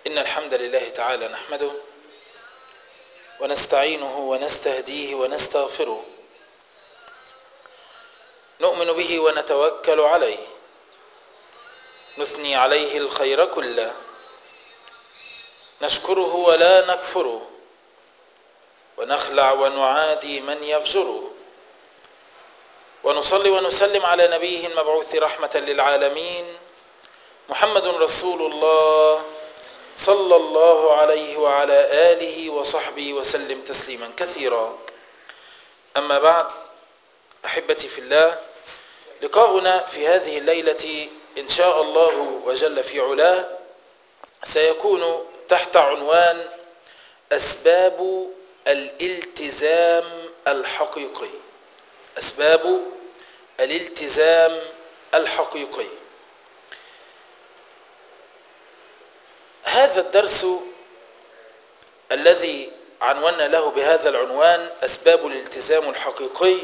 إن الحمد لله تعالى نحمده ونستعينه ونستهديه ونستغفره نؤمن به ونتوكل عليه نثني عليه الخير كله نشكره ولا نكفره ونخلع ونعادي من يفجره ونصلي ونسلم على نبيه المبعوث رحمة للعالمين محمد رسول الله صلى الله عليه وعلى آله وصحبه وسلم تسليما كثيرا أما بعد أحبتي في الله لقاؤنا في هذه الليلة إن شاء الله وجل في علاه سيكون تحت عنوان أسباب الالتزام الحقيقي أسباب الالتزام الحقيقي هذا الدرس الذي عنونا له بهذا العنوان أسباب الالتزام الحقيقي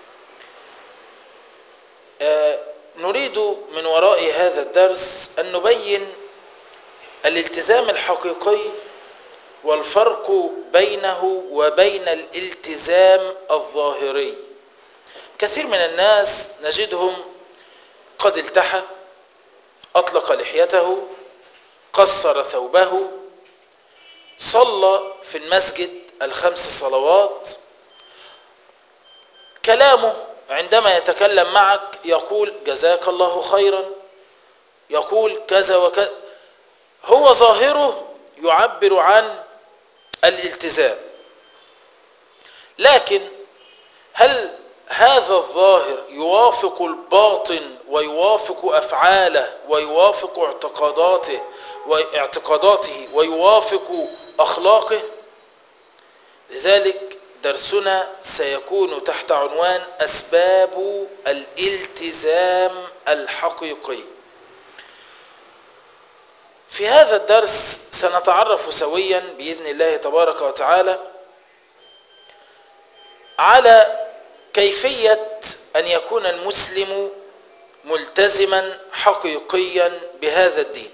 نريد من وراء هذا الدرس أن نبين الالتزام الحقيقي والفرق بينه وبين الالتزام الظاهري كثير من الناس نجدهم قد التحى أطلق لحيته قصر ثوبه صلى في المسجد الخمس صلوات كلامه عندما يتكلم معك يقول جزاك الله خيرا يقول كذا وكذا هو ظاهره يعبر عن الالتزام لكن هل هذا الظاهر يوافق الباطن ويوافق أفعاله ويوافق اعتقاداته واعتقاداته ويوافق أخلاقه لذلك درسنا سيكون تحت عنوان أسباب الالتزام الحقيقي في هذا الدرس سنتعرف سويا بإذن الله تبارك وتعالى على كيفية أن يكون المسلم ملتزما حقيقيا بهذا الدين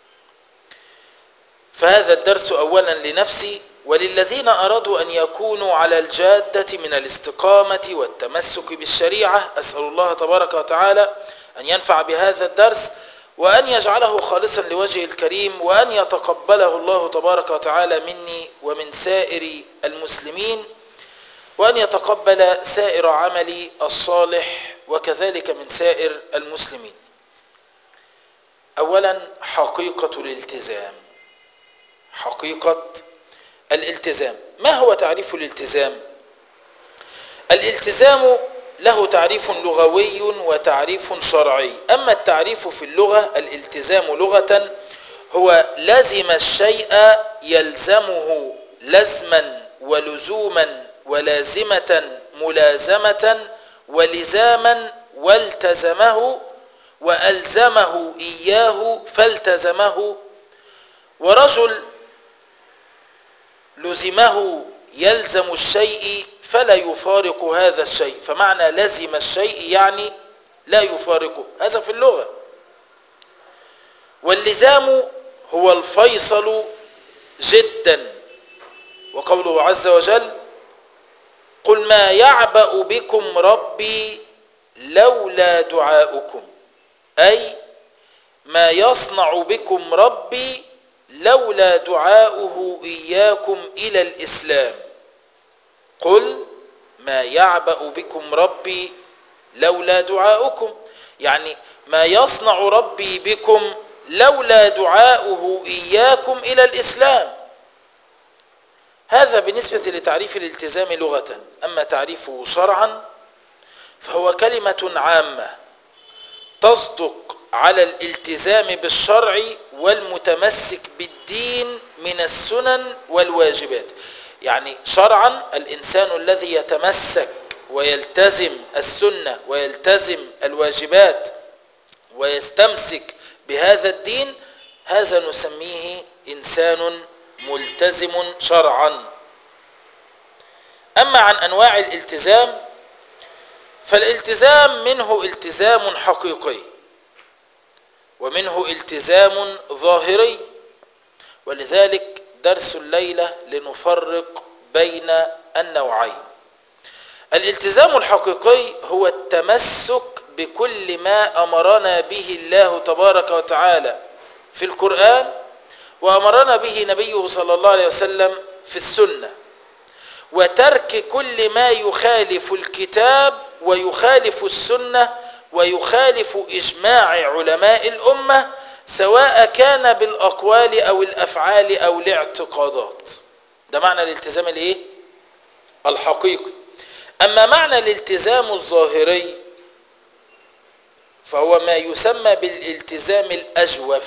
فهذا الدرس أولا لنفسي وللذين أرادوا أن يكونوا على الجادة من الاستقامة والتمسك بالشريعة أسأل الله تبارك وتعالى أن ينفع بهذا الدرس وأن يجعله خالصا لوجهه الكريم وأن يتقبله الله تبارك وتعالى مني ومن سائر المسلمين وأن يتقبل سائر عملي الصالح وكذلك من سائر المسلمين أولا حقيقة الالتزام حقيقة الالتزام ما هو تعريف الالتزام الالتزام له تعريف لغوي وتعريف شرعي أما التعريف في اللغة الالتزام لغة هو لزم الشيء يلزمه لزما ولزوما ولازمة ملازمة ولزاما والتزمه وألزمه إياه فالتزمه ورجل لزمه يلزم الشيء فلا يفارق هذا الشيء فمعنى لزم الشيء يعني لا يفارقه هذا في اللغة واللزام هو الفيصل جدا وقوله عز وجل قل ما يعبأ بكم ربي لولا دعاؤكم أي ما يصنع بكم ربي لولا دعاؤه إياكم إلى الإسلام قل ما يعبأ بكم ربي لولا دعاؤكم يعني ما يصنع ربي بكم لولا دعاؤه إياكم إلى الإسلام هذا بالنسبة لتعريف الالتزام لغة أما تعريفه شرعا فهو كلمة عامة تصدق على الالتزام بالشرع والمتمسك بالدين من السنن والواجبات يعني شرعا الإنسان الذي يتمسك ويلتزم السنة ويلتزم الواجبات ويستمسك بهذا الدين هذا نسميه إنسان ملتزم شرعا أما عن أنواع الالتزام فالالتزام منه التزام حقيقي ومنه التزام ظاهري ولذلك درس الليلة لنفرق بين النوعين الالتزام الحقيقي هو التمسك بكل ما أمرنا به الله تبارك وتعالى في القرآن وأمرنا به نبيه صلى الله عليه وسلم في السنة وترك كل ما يخالف الكتاب ويخالف السنة ويخالف إجماع علماء الأمة سواء كان بالأقوال أو الأفعال أو الاعتقادات ده معنى الالتزام الايه الحقيقي أما معنى الالتزام الظاهري فهو ما يسمى بالالتزام الأجوف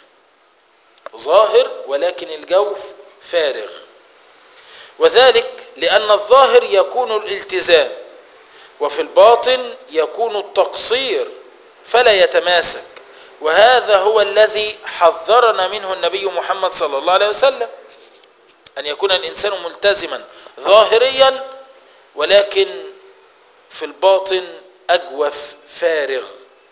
ظاهر ولكن الجوف فارغ وذلك لأن الظاهر يكون الالتزام وفي الباطن يكون التقصير فلا يتماسك وهذا هو الذي حذرنا منه النبي محمد صلى الله عليه وسلم أن يكون الإنسان ملتزما ظاهريا ولكن في الباطن أجوف فارغ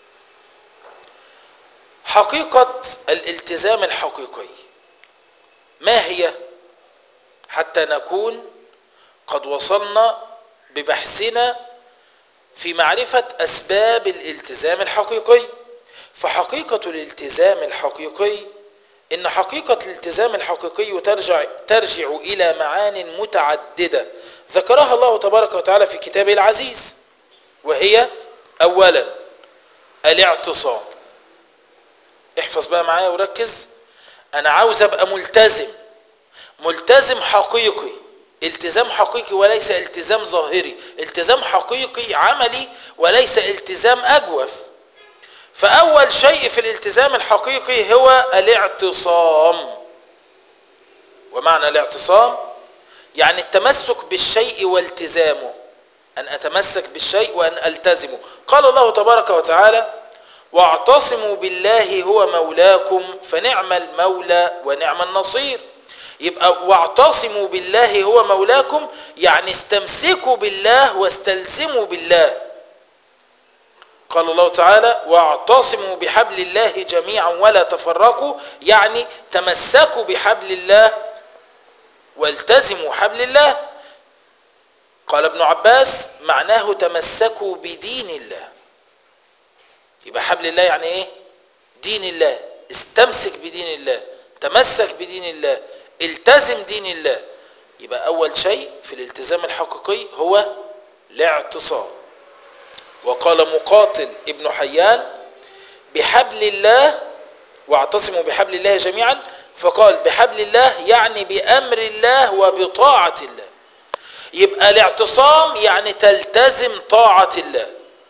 حقيقة الالتزام الحقيقي ما هي حتى نكون قد وصلنا ببحثنا في معرفة أسباب الالتزام الحقيقي فحقيقة الالتزام الحقيقي إن حقيقة الالتزام الحقيقي ترجع, ترجع إلى معان متعددة ذكرها الله تبارك وتعالى في كتابه العزيز وهي أولا الاعتصام احفظ بقى معايا وركز أنا عاوز أبقى ملتزم ملتزم حقيقي التزام حقيقي وليس التزام ظاهري التزام حقيقي عملي وليس التزام أجوف فأول شيء في الالتزام الحقيقي هو الاعتصام ومعنى الاعتصام يعني التمسك بالشيء والتزامه أن أتمسك بالشيء وأن ألتزمه قال الله تبارك وتعالى واعتصموا بالله هو مولاكم فنعم المولى ونعم النصير يبقى واعتصموا بالله هو مولاكم يعني استمسكوا بالله واستلزموا بالله قال الله تعالى واعتصموا بحبل الله جميعا ولا تفرقوا يعني تمسكوا بحبل الله والتزموا حبل الله قال ابن عباس معناه تمسكوا بدين الله يبقى حبل الله يعني ايه دين الله استمسك بدين الله تمسك بدين الله التزم دين الله يبقى اول شيء في الالتزام الحقيقي هو الاعتصام وقال مقاتل ابن حيان بحبل الله واعتصموا بحبل الله جميعا فقال بحبل الله يعني بأمر الله وبطاعة الله يبقى الاعتصام يعني تلتزم طاعة الله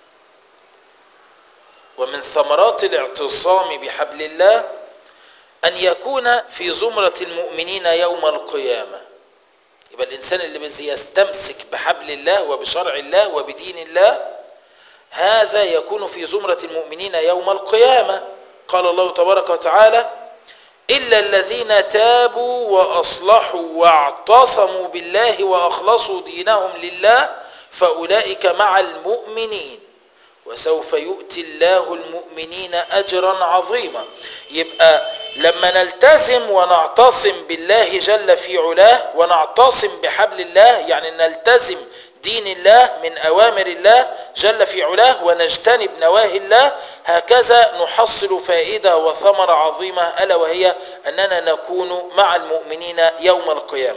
ومن ثمرات الاعتصام بحبل الله أن يكون في زمرة المؤمنين يوم القيامة يبقى الإنسان اللي يستمسك بحبل الله وبشرع الله وبدين الله هذا يكون في زمرة المؤمنين يوم القيامة قال الله تبارك وتعالى إلا الذين تابوا وأصلحوا واعتصموا بالله وأخلصوا دينهم لله فأولئك مع المؤمنين وسوف يؤتي الله المؤمنين أجرا عظيما يبقى لما نلتزم ونعتصم بالله جل في علاه ونعتصم بحبل الله يعني نلتزم دين الله من أوامر الله جل في علاه ونجتنب نواهي الله هكذا نحصل فائدة وثمرة عظيمة ألا وهي أننا نكون مع المؤمنين يوم القيامة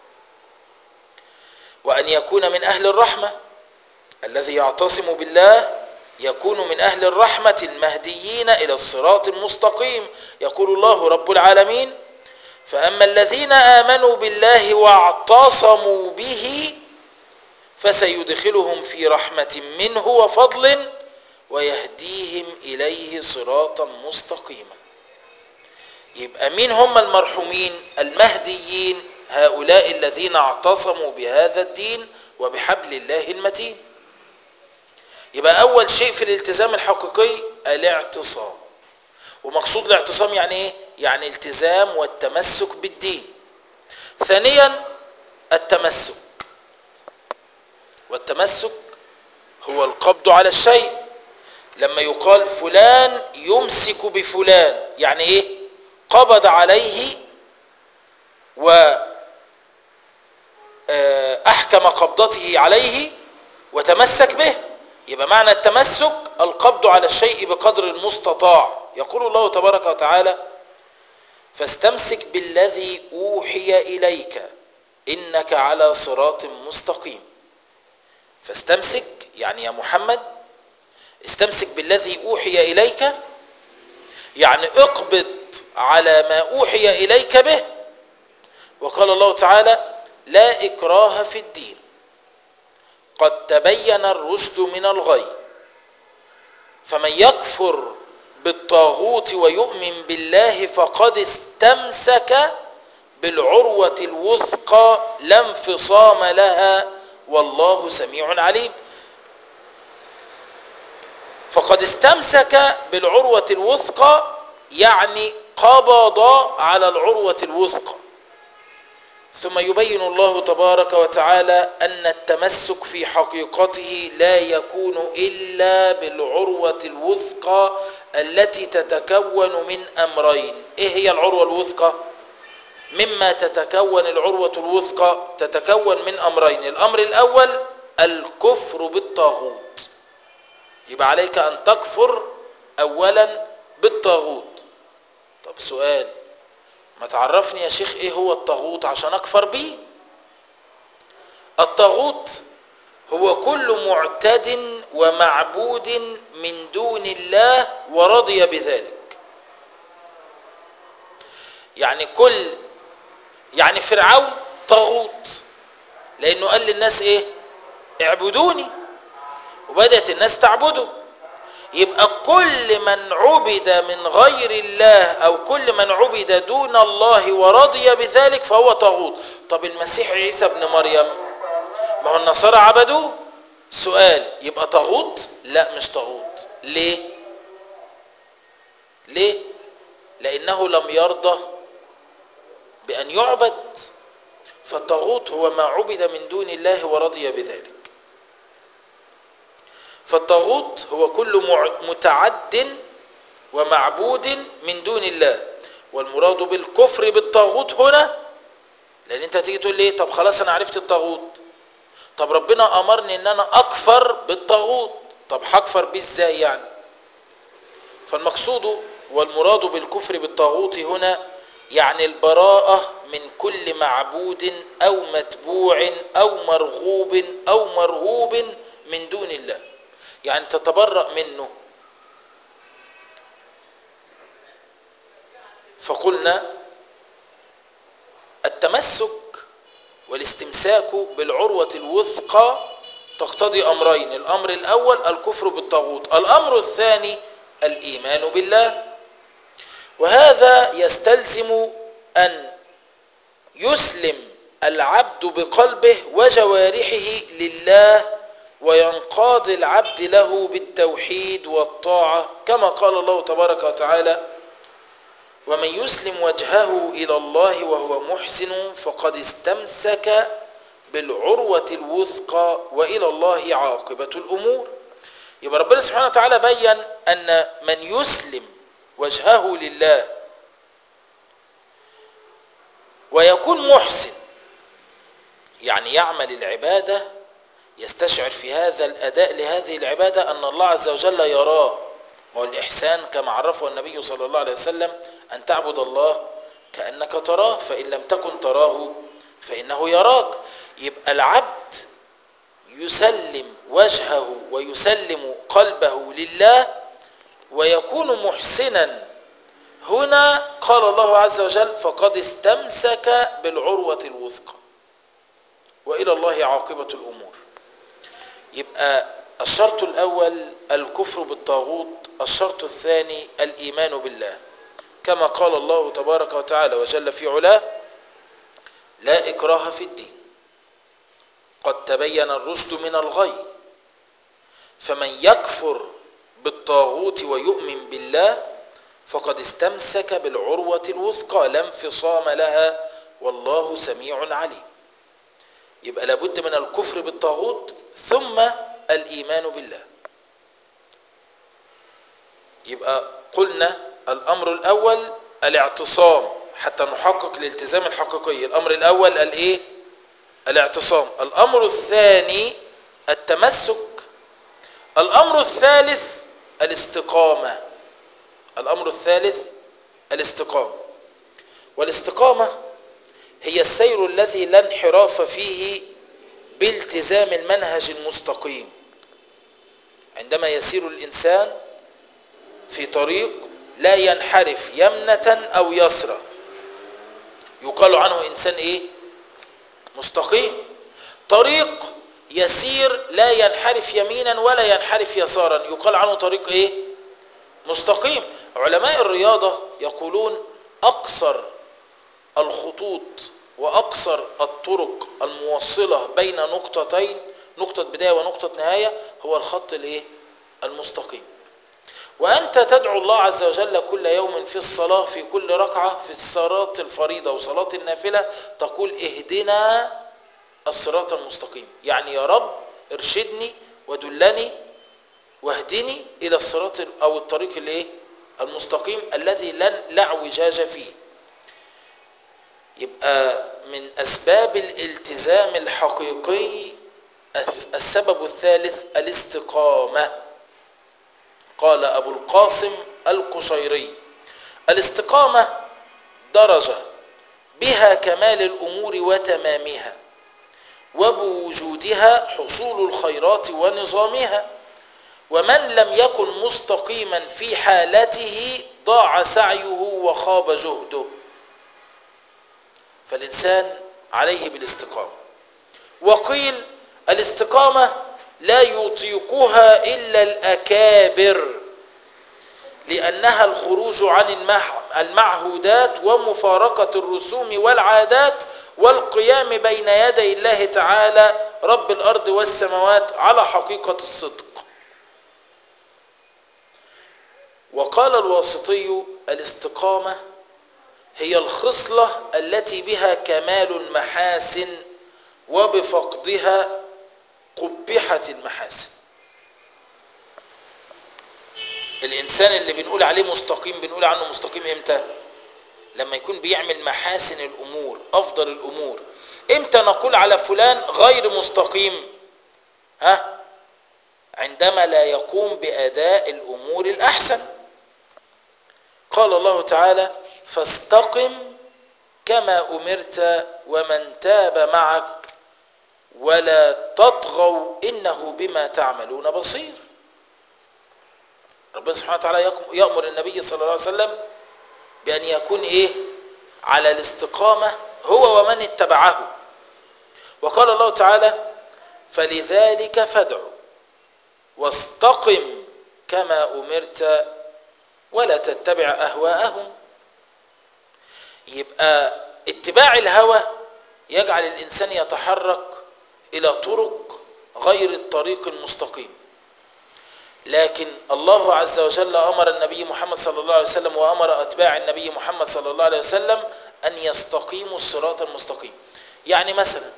وأن يكون من أهل الرحمة الذي يعتصم بالله يكون من أهل الرحمة المهديين إلى الصراط المستقيم يقول الله رب العالمين فأما الذين آمنوا بالله واعتصموا به فسيدخلهم في رحمة منه وفضل ويهديهم إليه صراطا مستقيما يبقى مين هم المرحومين المهديين هؤلاء الذين اعتصموا بهذا الدين وبحبل الله المتين يبقى أول شيء في الالتزام الحقيقي الاعتصام ومقصود الاعتصام يعني ايه يعني التزام والتمسك بالدين ثانيا التمسك والتمسك هو القبض على الشيء لما يقال فلان يمسك بفلان يعني ايه قبض عليه وأحكم قبضته عليه وتمسك به يبقى معنى التمسك القبض على الشيء بقدر المستطاع يقول الله تبارك وتعالى فاستمسك بالذي أوحي إليك إنك على صراط مستقيم فاستمسك يعني يا محمد استمسك بالذي أوحي إليك يعني اقبض على ما أوحي إليك به وقال الله تعالى لا إكراه في الدين قد تبين الرشد من الغي فمن يكفر بالطاغوت ويؤمن بالله فقد استمسك بالعروة الوثقى لا انفصام لها والله سميع عليم فقد استمسك بالعروة الوثقى يعني قبض على العروة الوثقى ثم يبين الله تبارك وتعالى أن التمسك في حقيقته لا يكون إلا بالعروة الوثقى التي تتكون من أمرين إيه هي العروة الوثقى؟ مما تتكون العروة الوثقى تتكون من أمرين الأمر الأول الكفر بالطاغوت يبقى عليك أن تكفر أولا بالطاغوت طب سؤال ما تعرفني يا شيخ ايه هو الطاغوت عشان اكفر بيه الطاغوت هو كل معتد ومعبود من دون الله ورضي بذلك يعني كل يعني فرعون طاغوت لانه قال للناس ايه اعبدوني وبدات الناس تعبده يبقى كل من عبد من غير الله او كل من عبد دون الله ورضي بذلك فهو طاغوت طب المسيح عيسى ابن مريم ما هو النصارى عبدوه سؤال يبقى طاغوت لا مش طاغوت ليه ليه لانه لم يرضى بان يعبد فالطاغوت هو ما عبد من دون الله ورضي بذلك فالطاغوت هو كل متعد ومعبود من دون الله والمراد بالكفر بالطاغوت هنا لان انت هتيجي تقول لي طب خلاص انا عرفت الطاغوت طب ربنا امرني ان انا اكفر بالطاغوت طب هكفر بيه ازاي يعني فالمقصود والمراد بالكفر بالطاغوت هنا يعني البراءة من كل معبود او متبوع او مرغوب او مرهوب من دون الله يعني تتبرأ منه فقلنا التمسك والاستمساك بالعروة الوثقى تقتضي أمرين الأمر الأول الكفر بالطاغوت الأمر الثاني الإيمان بالله وهذا يستلزم أن يسلم العبد بقلبه وجوارحه لله وينقاد العبد له بالتوحيد والطاعة كما قال الله تبارك وتعالى ومن يسلم وجهه إلى الله وهو محسن فقد استمسك بالعروة الوثقى وإلى الله عاقبة الأمور يبقى ربنا سبحانه وتعالى بين أن من يسلم وجهه لله ويكون محسن يعني يعمل العباده يستشعر في هذا الأداء لهذه العبادة أن الله عز وجل يراه والإحسان كما عرفه النبي صلى الله عليه وسلم أن تعبد الله كأنك تراه فإن لم تكن تراه فإنه يراك يبقى العبد يسلم وجهه ويسلم قلبه لله ويكون محسنا هنا قال الله عز وجل فقد استمسك بالعروة الوثقى وإلى الله عاقبة الأمور يبقى الشرط الأول الكفر بالطاغوت الشرط الثاني الإيمان بالله كما قال الله تبارك وتعالى وجل في علاه لا إكراه في الدين قد تبين الرشد من الغي فمن يكفر بالطاغوت ويؤمن بالله فقد استمسك بالعروة الوثقى لا انفصام لها والله سميع عليم يبقى لابد من الكفر بالطاغوت ثم الإيمان بالله يبقى قلنا الأمر الأول الاعتصام حتى نحقق الالتزام الحقيقي الأمر الأول الإيه الاعتصام الأمر الثاني التمسك الأمر الثالث الاستقامة الأمر الثالث الاستقامة والاستقامة هي السير الذي لا انحراف فيه بالتزام المنهج المستقيم عندما يسير الإنسان في طريق لا ينحرف يمنة أو يسرى يقال عنه إنسان إيه مستقيم طريق يسير لا ينحرف يمينا ولا ينحرف يسارا يقال عنه طريق إيه مستقيم علماء الرياضة يقولون أقصر الخطوط وأقصر الطرق الموصلة بين نقطتين نقطة بداية ونقطة نهاية هو الخط الايه المستقيم وأنت تدعو الله عز وجل كل يوم في الصلاة في كل ركعة في الصلاة الفريضة وصلاة النافلة تقول اهدنا الصراط المستقيم يعني يا رب ارشدني ودلني واهدني إلى الصراط أو الطريق الايه المستقيم الذي لن لا اعوجاج فيه يبقى من أسباب الالتزام الحقيقي السبب الثالث الاستقامة قال أبو القاسم القشيري الاستقامة درجة بها كمال الأمور وتمامها وبوجودها حصول الخيرات ونظامها ومن لم يكن مستقيما في حالته ضاع سعيه وخاب جهده فالإنسان عليه بالاستقامة وقيل الاستقامة لا يطيقها إلا الأكابر لأنها الخروج عن المعهودات ومفارقة الرسوم والعادات والقيام بين يدي الله تعالى رب الأرض والسماوات على حقيقة الصدق وقال الواسطي الاستقامة هي الخصلة التي بها كمال المحاسن وبفقدها قبحت المحاسن الإنسان اللي بنقول عليه مستقيم بنقول عنه مستقيم إمتى لما يكون بيعمل محاسن الأمور أفضل الأمور إمتى نقول على فلان غير مستقيم ها عندما لا يقوم بأداء الأمور الأحسن قال الله تعالى فاستقم كما أمرت ومن تاب معك ولا تطغوا إنه بما تعملون بصير ربنا سبحانه وتعالى يأمر النبي صلى الله عليه وسلم بأن يكون إيه على الاستقامة هو ومن اتبعه وقال الله تعالى فلذلك فادع واستقم كما أمرت ولا تتبع أهواءهم يبقى اتباع الهوى يجعل الإنسان يتحرك إلى طرق غير الطريق المستقيم لكن الله عز وجل أمر النبي محمد صلى الله عليه وسلم وأمر أتباع النبي محمد صلى الله عليه وسلم أن يستقيموا الصراط المستقيم يعني مثلا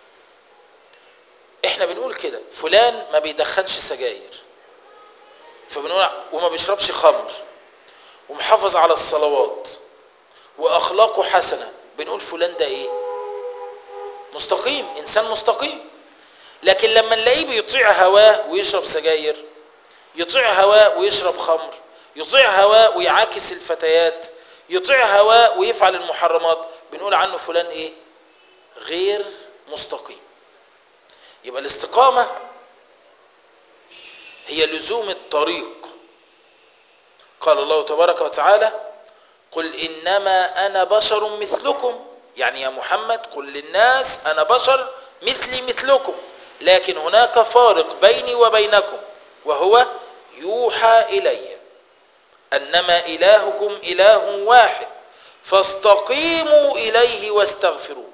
احنا بنقول كده فلان ما بيدخنش سجاير فبنقول وما بيشربش خمر ومحافظ على الصلوات واخلاقه حسنه بنقول فلان ده ايه مستقيم انسان مستقيم لكن لما نلاقيه بيطيع هواه ويشرب سجاير يطيع هواه ويشرب خمر يطيع هواه ويعاكس الفتيات يطيع هواه ويفعل المحرمات بنقول عنه فلان ايه غير مستقيم يبقى الاستقامه هي لزوم الطريق قال الله تبارك وتعالى قل إنما أنا بشر مثلكم يعني يا محمد قل للناس أنا بشر مثلي مثلكم لكن هناك فارق بيني وبينكم وهو يوحى إلي أنما إلهكم إله واحد فاستقيموا إليه واستغفروه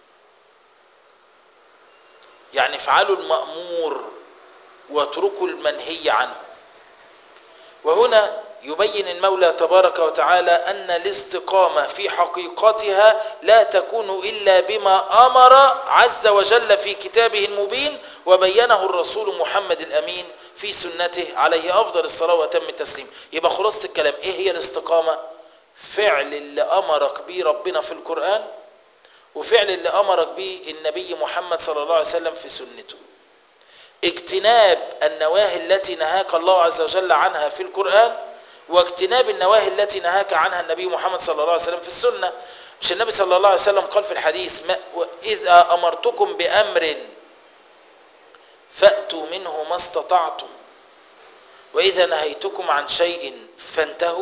يعني افعلوا المأمور واتركوا المنهي عنه وهنا يبين المولى تبارك وتعالى أن الاستقامة في حقيقتها لا تكون إلا بما أمر عز وجل في كتابه المبين وبينه الرسول محمد الأمين في سنته عليه أفضل الصلاة وتم التسليم يبقى خلاصة الكلام إيه هي الاستقامة فعل اللي أمرك به ربنا في القرآن وفعل اللي أمرك به النبي محمد صلى الله عليه وسلم في سنته اجتناب النواهي التي نهاك الله عز وجل عنها في القرآن واجتناب النواهي التي نهاك عنها النبي محمد صلى الله عليه وسلم في السنة مش النبي صلى الله عليه وسلم قال في الحديث ما إذا أمرتكم بأمر فأتوا منه ما استطعتم وإذا نهيتكم عن شيء فانتهوا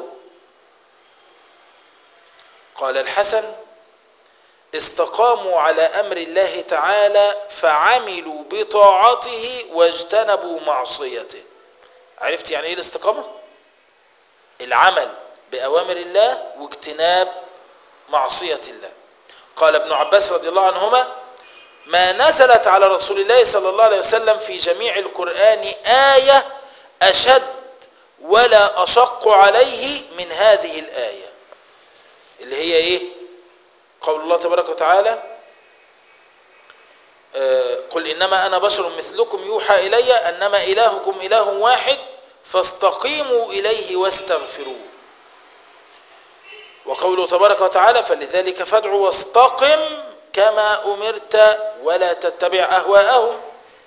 قال الحسن استقاموا على أمر الله تعالى فعملوا بطاعته واجتنبوا معصيته عرفت يعني ايه الاستقامة العمل بأوامر الله واجتناب معصية الله قال ابن عباس رضي الله عنهما ما نزلت على رسول الله صلى الله عليه وسلم في جميع القرآن آية أشد ولا أشق عليه من هذه الآية اللي هي إيه قول الله تبارك وتعالى آه قل إنما أنا بشر مثلكم يوحى إلي أنما إلهكم إله واحد فاستقيموا إليه واستغفروه وقوله تبارك وتعالى فلذلك فادع واستقم كما أمرت ولا تتبع أهواءهم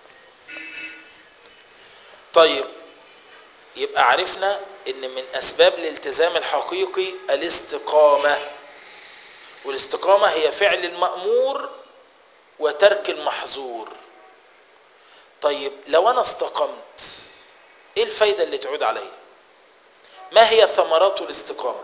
طيب يبقى عرفنا ان من اسباب الالتزام الحقيقي الاستقامة والاستقامة هي فعل المأمور وترك المحظور طيب لو انا استقمت ايه الفايدة اللي تعود عليا ما هي ثمرات الاستقامة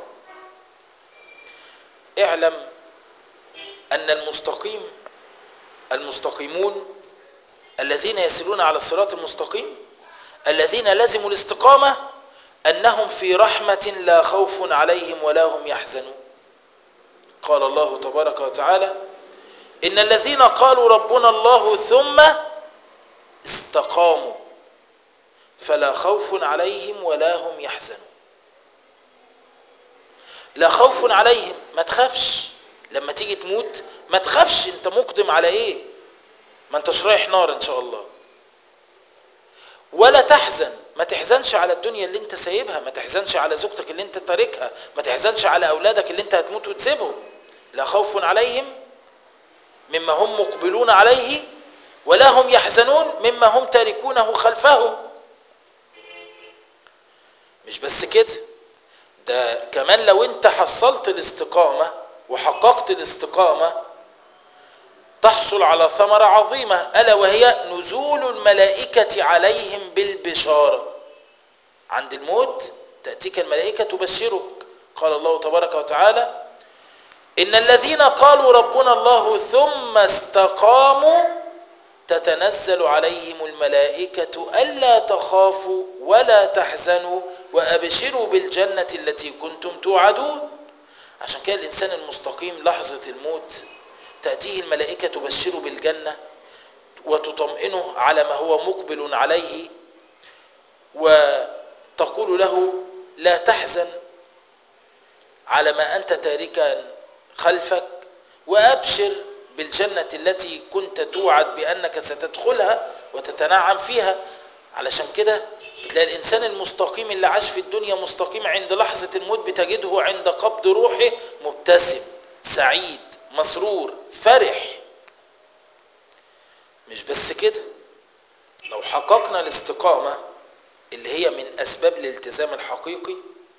اعلم ان المستقيم المستقيمون الذين يسيرون على الصراط المستقيم الذين لزموا الاستقامة أنهم في رحمة لا خوف عليهم ولا هم يحزنون قال الله تبارك وتعالى إن الذين قالوا ربنا الله ثم استقاموا فلا خوف عليهم ولا هم يحزنون لا خوف عليهم ما تخافش لما تيجي تموت ما تخافش انت مقدم على ايه ما انتش رايح نار ان شاء الله ولا تحزن ما تحزنش على الدنيا اللي انت سايبها ما تحزنش على زوجتك اللي انت تاركها ما تحزنش على اولادك اللي انت هتموت وتسيبهم لا خوف عليهم مما هم مقبلون عليه ولا هم يحزنون مما هم تاركونه خلفهم مش بس كده ده كمان لو انت حصلت الاستقامة وحققت الاستقامة تحصل على ثمرة عظيمة ألا وهي نزول الملائكة عليهم بالبشارة عند الموت تأتيك الملائكة تبشرك قال الله تبارك وتعالى إن الذين قالوا ربنا الله ثم استقاموا تتنزل عليهم الملائكة ألا تخافوا ولا تحزنوا وأبشروا بالجنة التي كنتم توعدون عشان كده الإنسان المستقيم لحظة الموت تأتيه الملائكة تبشره بالجنة وتطمئنه على ما هو مقبل عليه وتقول له لا تحزن على ما أنت تاركا خلفك وأبشر بالجنة التي كنت توعد بأنك ستدخلها وتتنعم فيها علشان كده بتلاقي الإنسان المستقيم اللي عاش في الدنيا مستقيم عند لحظة الموت بتجده عند قبض روحه مبتسم سعيد مسرور فرح مش بس كده لو حققنا الاستقامة اللي هي من أسباب الالتزام الحقيقي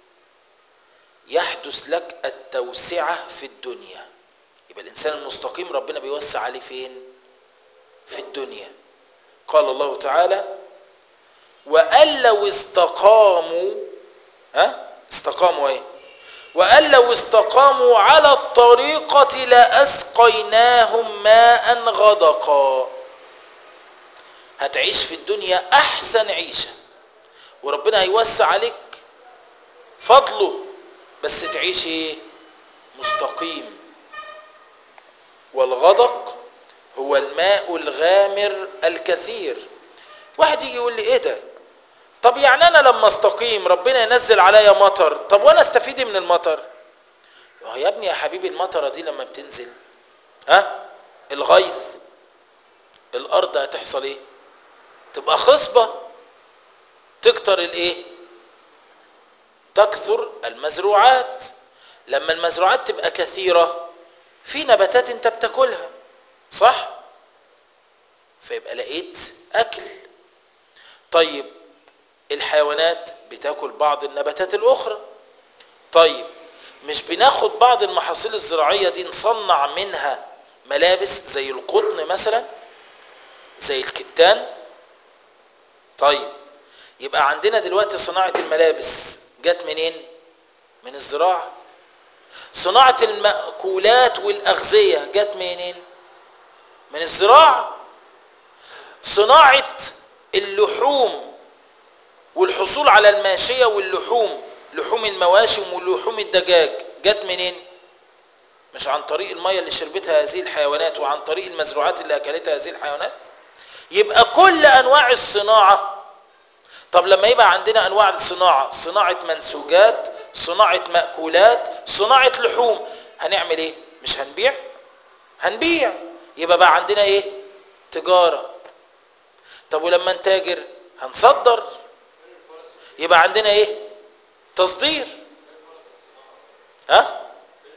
يحدث لك التوسعة في الدنيا يبقى الإنسان المستقيم ربنا بيوسع عليه فين في الدنيا قال الله تعالى وأن لو استقاموا ها استقاموا ايه وأن لو استقاموا على الطريقة لأسقيناهم ماء غدقا هتعيش في الدنيا أحسن عيشة وربنا هيوسع عليك فضله بس تعيش ايه مستقيم والغدق هو الماء الغامر الكثير واحد يجي يقول لي ايه ده طب يعني انا لما استقيم ربنا ينزل عليا مطر طب وانا استفيد من المطر يا ابني يا حبيبي المطره دي لما بتنزل ها الغيث الارض هتحصل ايه تبقى خصبه تكتر الايه تكثر المزروعات لما المزروعات تبقى كثيرة في نباتات انت بتاكلها صح فيبقى لقيت اكل طيب الحيوانات بتاكل بعض النباتات الاخرى طيب مش بناخد بعض المحاصيل الزراعية دي نصنع منها ملابس زي القطن مثلا زي الكتان طيب يبقى عندنا دلوقتي صناعة الملابس جت منين من الزراعة صناعة المأكولات والأغذية جت منين من الزراعة صناعة اللحوم والحصول على الماشية واللحوم لحوم المواشم ولحوم الدجاج جت منين مش عن طريق المية اللي شربتها هذه الحيوانات وعن طريق المزروعات اللي أكلتها هذه الحيوانات يبقى كل أنواع الصناعة طب لما يبقى عندنا أنواع الصناعة صناعة منسوجات صناعة مأكولات صناعة لحوم هنعمل ايه مش هنبيع هنبيع يبقى بقى عندنا ايه تجارة طب ولما نتاجر هنصدر يبقى عندنا ايه تصدير ها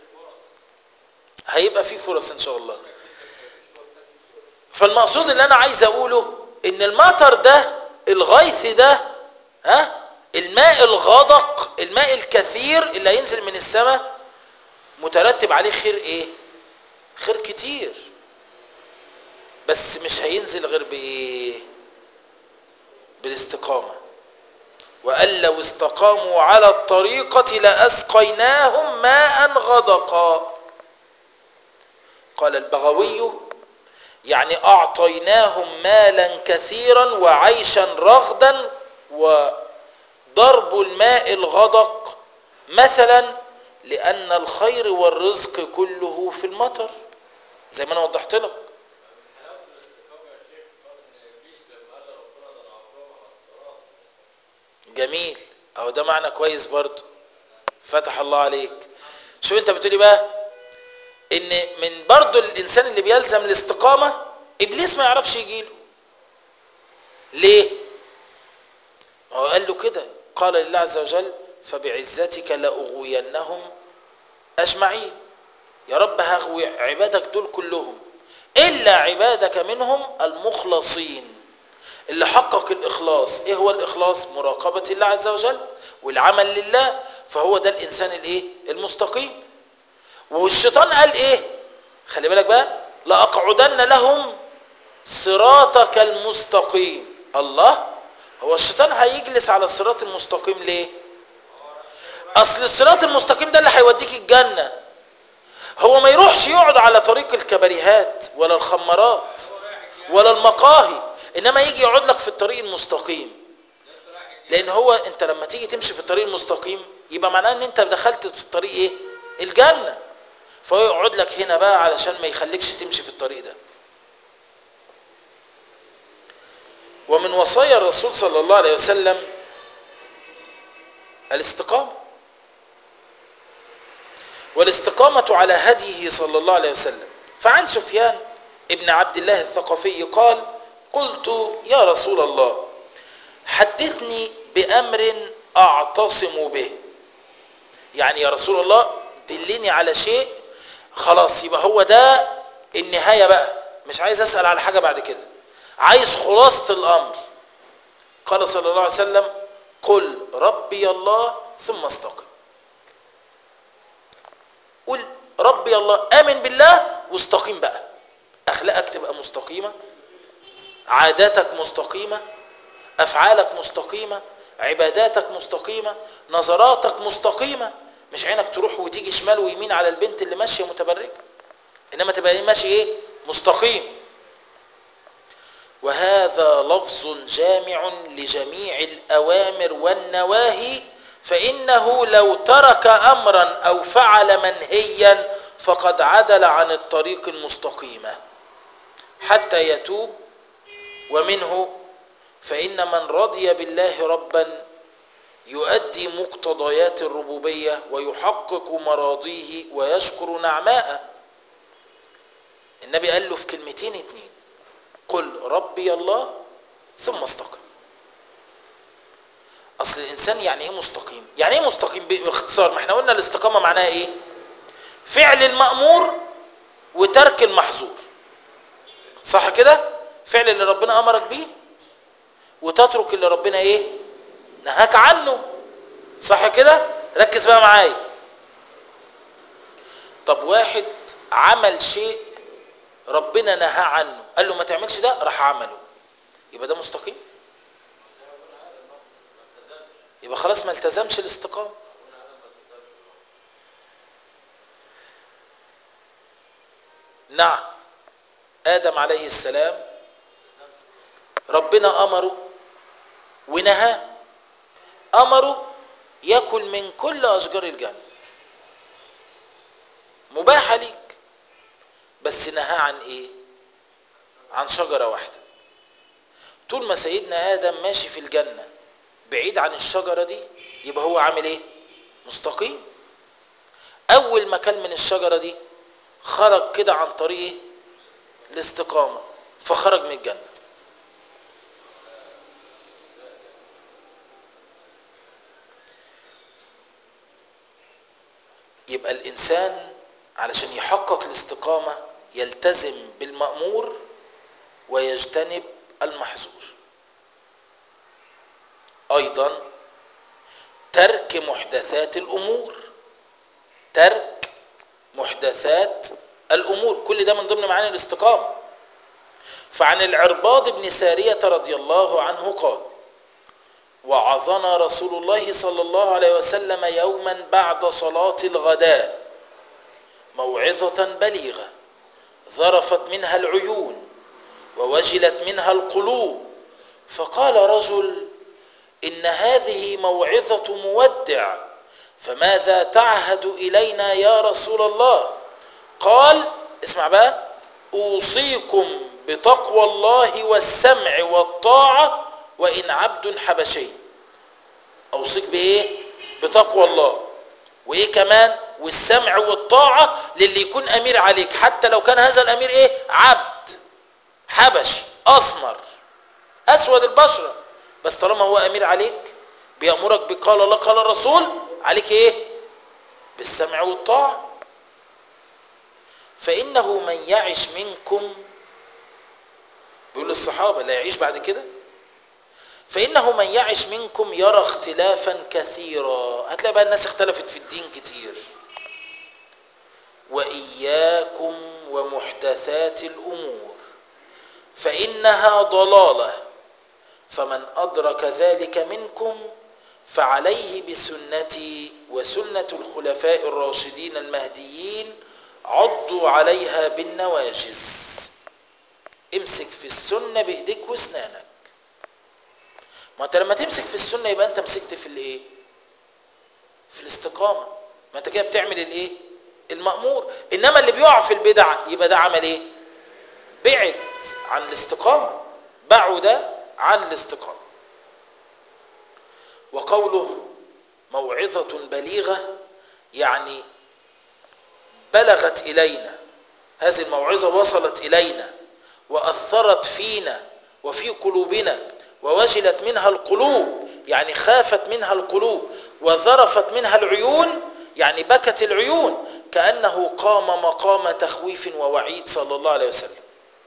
هيبقى في فرص ان شاء الله فالمقصود اللي انا عايز اقوله ان المطر ده الغيث ده ها الماء الغدق الماء الكثير اللي هينزل من السماء مترتب عليه خير ايه خير كتير بس مش هينزل غير بايه بالاستقامه وقال لو استقاموا على الطريقة لأسقيناهم ماء غدقا قال البغوي يعني أعطيناهم مالا كثيرا وعيشا رغدا وضرب الماء الغدق مثلا لأن الخير والرزق كله في المطر زي ما أنا وضحت لك جميل اهو ده معنى كويس برضو فتح الله عليك شو انت بتقولي بقى ان من برضو الانسان اللي بيلزم الاستقامة ابليس ما يعرفش يجيله ليه هو قال له كده قال لله عز وجل فبعزتك لأغوينهم أجمعين يا رب هغوي عبادك دول كلهم إلا عبادك منهم المخلصين اللي حقق الإخلاص إيه هو الإخلاص مراقبة الله عز وجل والعمل لله فهو ده الإنسان الإيه المستقيم والشيطان قال إيه خلي بالك بقى لأقعدن لهم صراطك المستقيم الله هو الشيطان هيجلس على الصراط المستقيم ليه اصل الصراط المستقيم ده اللي هيوديك الجنه هو ما يروحش يقعد على طريق الكباريهات ولا الخمارات ولا المقاهي انما يجي يقعد لك في الطريق المستقيم لان هو انت لما تيجي تمشي في الطريق المستقيم يبقى معناه ان انت دخلت في الطريق ايه الجنه فهو يقعد لك هنا بقى علشان ما يخليكش تمشي في الطريق ده ومن وصايا الرسول صلى الله عليه وسلم الاستقامة والاستقامة على هديه صلى الله عليه وسلم فعن سفيان ابن عبد الله الثقفي قال قلت يا رسول الله حدثني بأمر أعتصم به يعني يا رسول الله دلني على شيء خلاص يبقى هو ده النهاية بقى مش عايز أسأل على حاجة بعد كده عايز خلاصة الأمر قال صلى الله عليه وسلم قل ربي الله ثم استقم قل ربي الله آمن بالله واستقيم بقى أخلاقك تبقى مستقيمة عاداتك مستقيمة أفعالك مستقيمة عباداتك مستقيمة نظراتك مستقيمة مش عينك تروح وتيجي شمال ويمين على البنت اللي ماشية متبرجة إنما تبقى ماشي إيه مستقيم وهذا لفظ جامع لجميع الأوامر والنواهي فإنه لو ترك أمرا أو فعل منهيا فقد عدل عن الطريق المستقيمة حتى يتوب ومنه فإن من رضي بالله ربا يؤدي مقتضيات الربوبية ويحقق مراضيه ويشكر نعماءه النبي قال له في كلمتين اتنين قل ربي الله ثم استقم اصل الانسان يعني ايه مستقيم يعني ايه مستقيم باختصار ما احنا قلنا الاستقامه معناها ايه فعل المامور وترك المحظور صح كده فعل اللي ربنا امرك بيه وتترك اللي ربنا ايه نهاك عنه صح كده ركز بقى معايا طب واحد عمل شيء ربنا نهى عنه قال له ما تعملش ده راح عمله يبقى ده مستقيم يبقى خلاص ما التزمش الاستقامه نعم ادم عليه السلام ربنا امره ونهاه امره ياكل من كل اشجار الجنه مباحه ليك بس نهاه عن ايه عن شجره واحده طول ما سيدنا ادم ماشي في الجنه بعيد عن الشجره دي يبقى هو عامل ايه مستقيم اول ما كان من الشجره دي خرج كده عن طريق إيه؟ الاستقامه فخرج من الجنه يبقى الانسان علشان يحقق الاستقامه يلتزم بالمامور ويجتنب المحظور ايضا ترك محدثات الامور ترك محدثات الامور كل ده من ضمن معاني الاستقامه فعن العرباض بن ساريه رضي الله عنه قال وعظنا رسول الله صلى الله عليه وسلم يوما بعد صلاه الغداء موعظه بليغه ذرفت منها العيون ووجلت منها القلوب فقال رجل ان هذه موعظه مودع فماذا تعهد الينا يا رسول الله قال اسمع بقى اوصيكم بتقوى الله والسمع والطاعه وان عبد حبشي اوصيك بايه بتقوى الله وايه كمان والسمع والطاعه للي يكون امير عليك حتى لو كان هذا الامير ايه عبد حبشي اسمر اسود البشره بس طالما هو امير عليك بيامرك بقال الله قال الرسول عليك ايه بالسمع والطاعه فانه من يعش منكم بيقول للصحابه لا يعيش بعد كده فانه من يعش منكم يرى اختلافا كثيرا هتلاقي بقى الناس اختلفت في الدين كتير واياكم ومحدثات الامور فانها ضلاله فمن ادرك ذلك منكم فعليه بسنتي وسنه الخلفاء الراشدين المهديين عضوا عليها بالنواجز امسك في السنه بايديك واسنانك ما انت لما تمسك في السنه يبقى انت مسكت في الايه في الاستقامه ما انت كده بتعمل الايه المامور انما اللي بيقع في البدع يبقى ده عمل ايه بعد عن الاستقامه بعد عن الاستقامه وقوله موعظه بليغه يعني بلغت الينا هذه الموعظه وصلت الينا واثرت فينا وفي قلوبنا ووجلت منها القلوب يعني خافت منها القلوب وذرفت منها العيون يعني بكت العيون كانه قام مقام تخويف ووعيد صلى الله عليه وسلم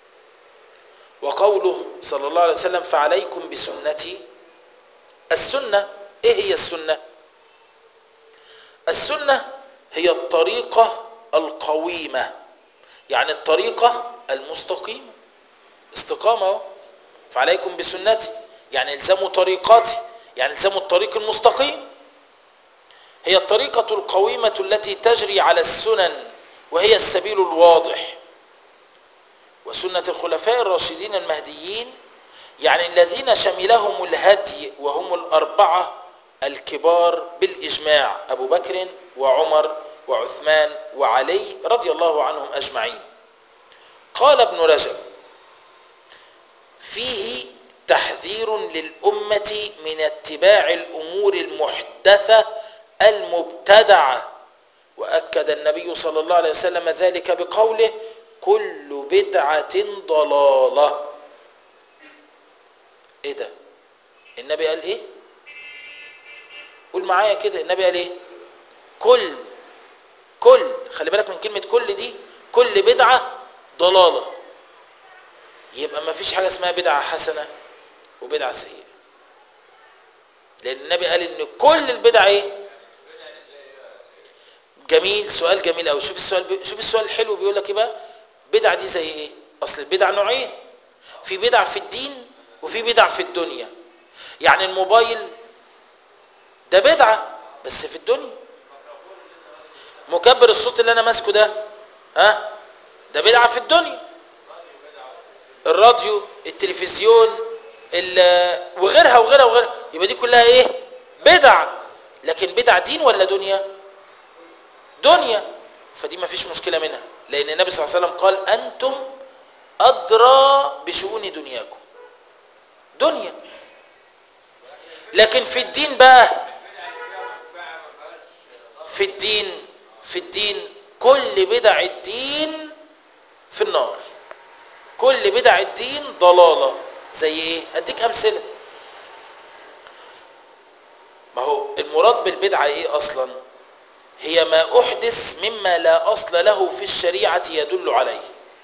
وقوله صلى الله عليه وسلم فعليكم بسنتي السنه ايه هي السنه السنه هي الطريقه القويمه يعني الطريقه المستقيمه استقامه فعليكم بسنتي يعني الزموا طريقتي يعني الزموا الطريق المستقيم هي الطريقة القويمة التي تجري على السنن وهي السبيل الواضح وسنة الخلفاء الراشدين المهديين يعني الذين شملهم الهدي وهم الأربعة الكبار بالإجماع أبو بكر وعمر وعثمان وعلي رضي الله عنهم أجمعين قال ابن رجب فيه تحذير للأمة من اتباع الأمور المحدثة المبتدعة وأكد النبي صلى الله عليه وسلم ذلك بقوله كل بدعة ضلالة ايه ده النبي قال ايه قول معايا كده النبي قال ايه كل كل خلي بالك من كلمة كل دي كل بدعة ضلالة يبقى ما فيش حاجة اسمها بدعة حسنة وبدعة سيئة لأن النبي قال إن كل البدع إيه؟ جميل سؤال جميل أوي شوف السؤال بي... شوف السؤال الحلو بيقول لك إيه بقى؟ بدعة دي زي إيه؟ أصل البدع نوعين في بدع في الدين وفي بدع في الدنيا يعني الموبايل ده بدعة بس في الدنيا مكبر الصوت اللي أنا ماسكه ده ها ده بدعة في الدنيا الراديو التلفزيون وغيرها وغيرها وغيرها يبقى دي كلها ايه بدع لكن بدع دين ولا دنيا دنيا فدي ما فيش مشكلة منها لأن النبي صلى الله عليه وسلم قال أنتم أدرى بشؤون دنياكم دنيا لكن في الدين بقى في الدين في الدين كل بدع الدين في النار كل بدع الدين ضلالة زي ايه اديك امثلة ما هو المراد بالبدعة ايه اصلا هي ما احدث مما لا اصل له في الشريعة يدل عليه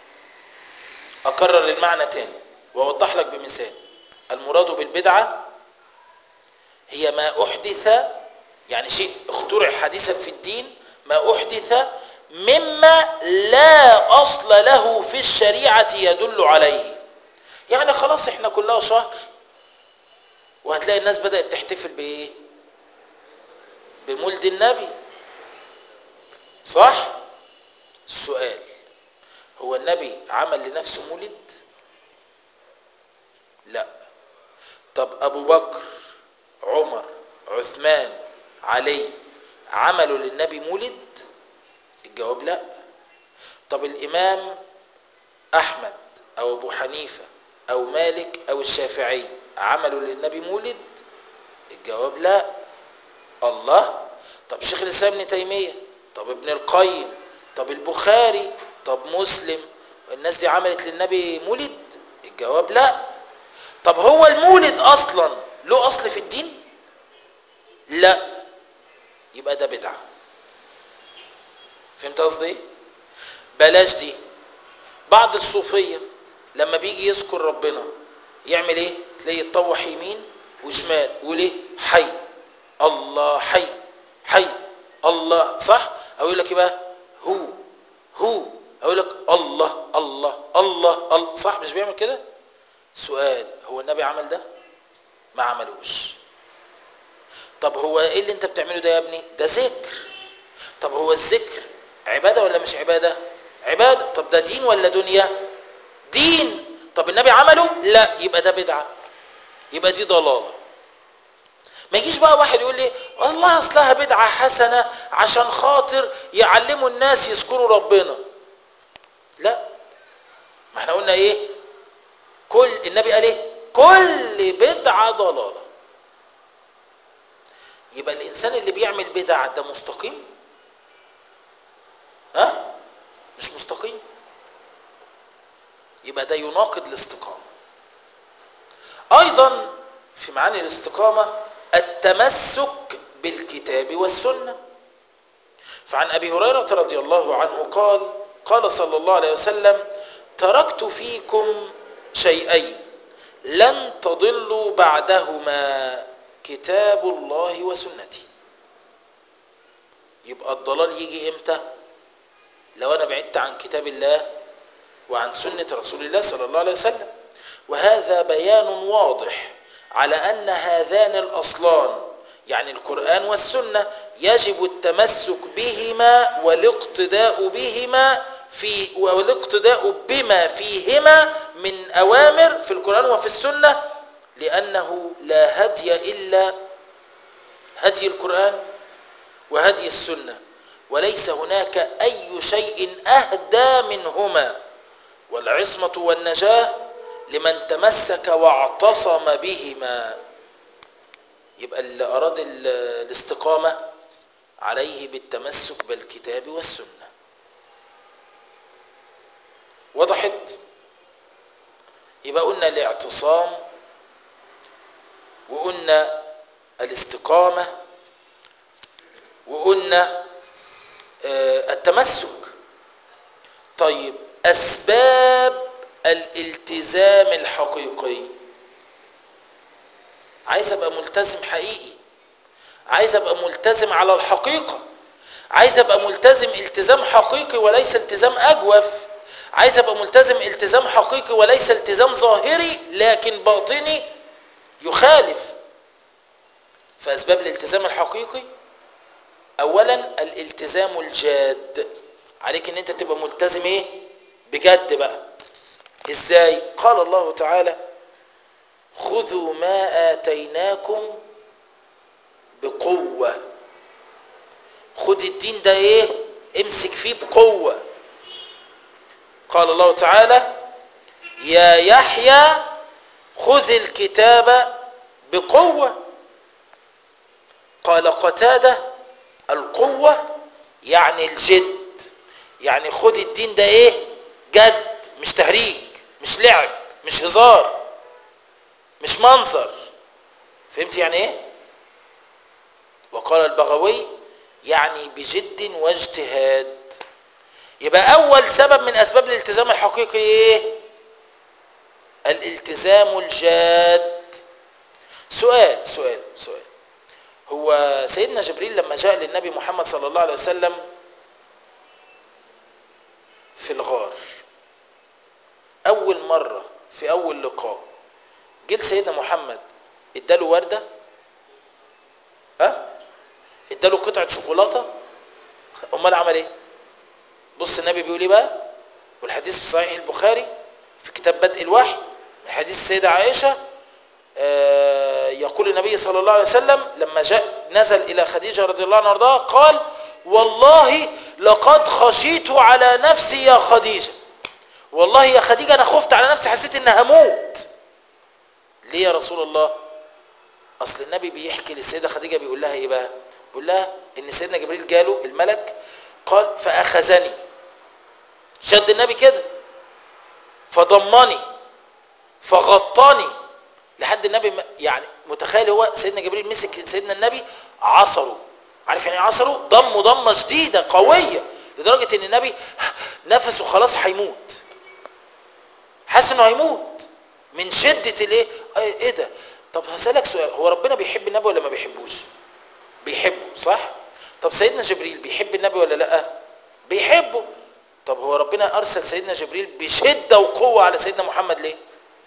اكرر المعنى تاني واوضح لك بمثال المراد بالبدعة هي ما احدث يعني شيء اخترع حديثا في الدين ما احدث مما لا اصل له في الشريعه يدل عليه يعني خلاص احنا كلها شهر وهتلاقي الناس بدات تحتفل بايه بمولد النبي صح السؤال هو النبي عمل لنفسه مولد لا طب ابو بكر عمر عثمان علي عملوا للنبي مولد الجواب لا طب الامام احمد او ابو حنيفه او مالك او الشافعي عملوا للنبي مولد الجواب لا الله طب شيخ الاسلام ابن تيميه طب ابن القيم طب البخاري طب مسلم الناس دي عملت للنبي مولد الجواب لا طب هو المولد اصلا له اصل في الدين لا يبقى ده بدعه فهمت قصدي بلاش دي بعض الصوفيه لما بيجي يذكر ربنا يعمل ايه تلاقيه يتطوح يمين وشمال ويقول ايه حي الله حي حي الله صح او يقول لك ايه بقى هو هو او يقول لك الله الله الله الله صح مش بيعمل كده سؤال هو النبي عمل ده ما عملوش طب هو ايه اللي انت بتعمله ده يا ابني ده ذكر طب هو الذكر عباده ولا مش عباده عباده طب ده دين ولا دنيا دين طب النبي عمله لا يبقى ده بدعه يبقى دي ضلاله ما يجيش بقى واحد يقول لي والله اصلها بدعه حسنه عشان خاطر يعلموا الناس يذكروا ربنا لا ما احنا قلنا ايه كل النبي قال ايه كل بدعه ضلاله يبقى الانسان اللي بيعمل بدع ده مستقيم ها مش مستقيم يبقى ده يناقض الاستقامه ايضا في معاني الاستقامه التمسك بالكتاب والسنه فعن ابي هريره رضي الله عنه قال قال صلى الله عليه وسلم تركت فيكم شيئين لن تضلوا بعدهما كتاب الله وسنتي يبقى الضلال يجي امتى لو انا بعدت عن كتاب الله وعن سنه رسول الله صلى الله عليه وسلم وهذا بيان واضح على ان هذان الاصلان يعني القران والسنه يجب التمسك بهما والاقتداء بهما في والاقتداء بما فيهما من اوامر في القران وفي السنه لانه لا هدي الا هدي القران وهدي السنه وليس هناك اي شيء اهدى منهما والعصمه والنجاه لمن تمسك واعتصم بهما يبقى اللي اراد الاستقامه عليه بالتمسك بالكتاب والسنه وضحت يبقى قلنا الاعتصام وقلنا الاستقامه وقلنا آه، التمسك طيب أسباب الالتزام الحقيقي عايز ابقى ملتزم حقيقي عايز ابقى ملتزم على الحقيقة عايز ابقى ملتزم التزام حقيقي وليس التزام اجوف عايز ابقى ملتزم التزام حقيقي وليس التزام ظاهري لكن باطني يخالف فاسباب الالتزام الحقيقي اولا الالتزام الجاد عليك ان انت تبقى ملتزم ايه بجد بقى ازاي قال الله تعالى خذوا ما اتيناكم بقوه خد الدين ده ايه امسك فيه بقوه قال الله تعالى يا يحيى خذ الكتاب بقوه قال قتاده القوه يعني الجد يعني خد الدين ده ايه جد مش تهريج مش لعب مش هزار مش منظر فهمت يعني ايه وقال البغوي يعني بجد واجتهاد يبقى اول سبب من اسباب الالتزام الحقيقي ايه الالتزام الجاد سؤال سؤال سؤال هو سيدنا جبريل لما جاء للنبي محمد صلى الله عليه وسلم في الغار اول مره في اول لقاء جه سيدنا محمد اداله ورده ها اداله قطعه شوكولاته امال عمل ايه بص النبي بيقول ايه بقى والحديث في صحيح البخاري في كتاب بدء الوحي من حديث السيده عائشه آه يقول النبي صلى الله عليه وسلم لما جاء نزل الى خديجه رضي الله عنها وارضاها قال والله لقد خشيت على نفسي يا خديجه والله يا خديجه انا خفت على نفسي حسيت ان هموت ليه يا رسول الله اصل النبي بيحكي للسيده خديجه بيقول لها ايه بقى بيقول لها ان سيدنا جبريل جاله الملك قال فاخذني شد النبي كده فضمني فغطاني لحد النبي يعني متخيل هو سيدنا جبريل مسك سيدنا النبي عصره عارف يعني ايه عصره ضمه ضمه شديده قويه لدرجه ان النبي نفسه خلاص هيموت حاسس انه هيموت من شده الايه ايه ده طب هسالك سؤال هو ربنا بيحب النبي ولا ما بيحبوش بيحبه صح طب سيدنا جبريل بيحب النبي ولا لا بيحبه طب هو ربنا ارسل سيدنا جبريل بشده وقوه على سيدنا محمد ليه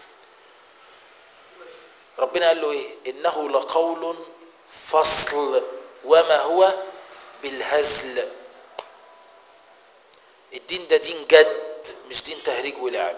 ربنا قال له ايه انه لقول فصل وما هو بالهزل الدين ده دين جد مش دين تهريج ولعب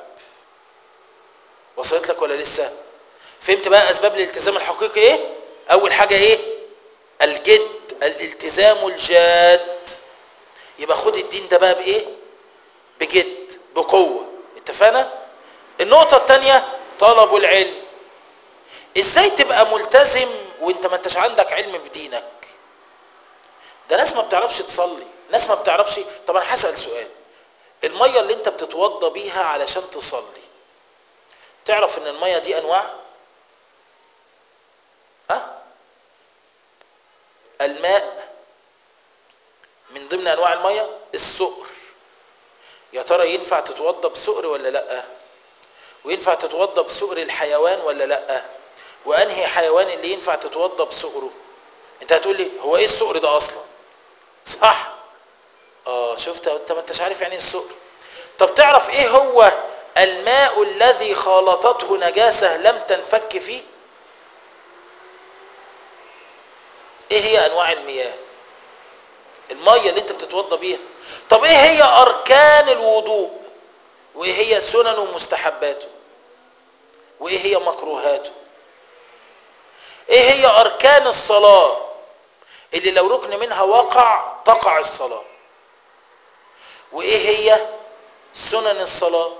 وصلت لك ولا لسه فهمت بقى اسباب الالتزام الحقيقي ايه اول حاجه ايه الجد الالتزام الجاد يبقى خد الدين ده بقى بايه بجد بقوه اتفقنا النقطه الثانيه طلب العلم ازاي تبقى ملتزم وانت ما انتش عندك علم بدينك ده ناس ما بتعرفش تصلي ناس ما بتعرفش طب انا هسال سؤال الميه اللي انت بتتوضى بيها علشان تصلي تعرف ان الميه دي انواع ها الماء من ضمن انواع الميه السؤر يا ترى ينفع تتوضى بسؤر ولا لا وينفع تتوضى بسؤر الحيوان ولا لا وانهي حيوان اللي ينفع تتوضى بسؤره انت هتقول لي هو ايه السؤر ده اصلا صح اه شفت انت ما انتش عارف يعني ايه السؤر طب تعرف ايه هو الماء الذي خالطته نجاسه لم تنفك فيه ايه هي انواع المياه الميه اللي انت بتتوضى بيها طب ايه هي اركان الوضوء وايه هي سنن ومستحباته وايه هي مكروهاته ايه هي اركان الصلاه اللي لو ركن منها وقع تقع الصلاه وايه هي سنن الصلاه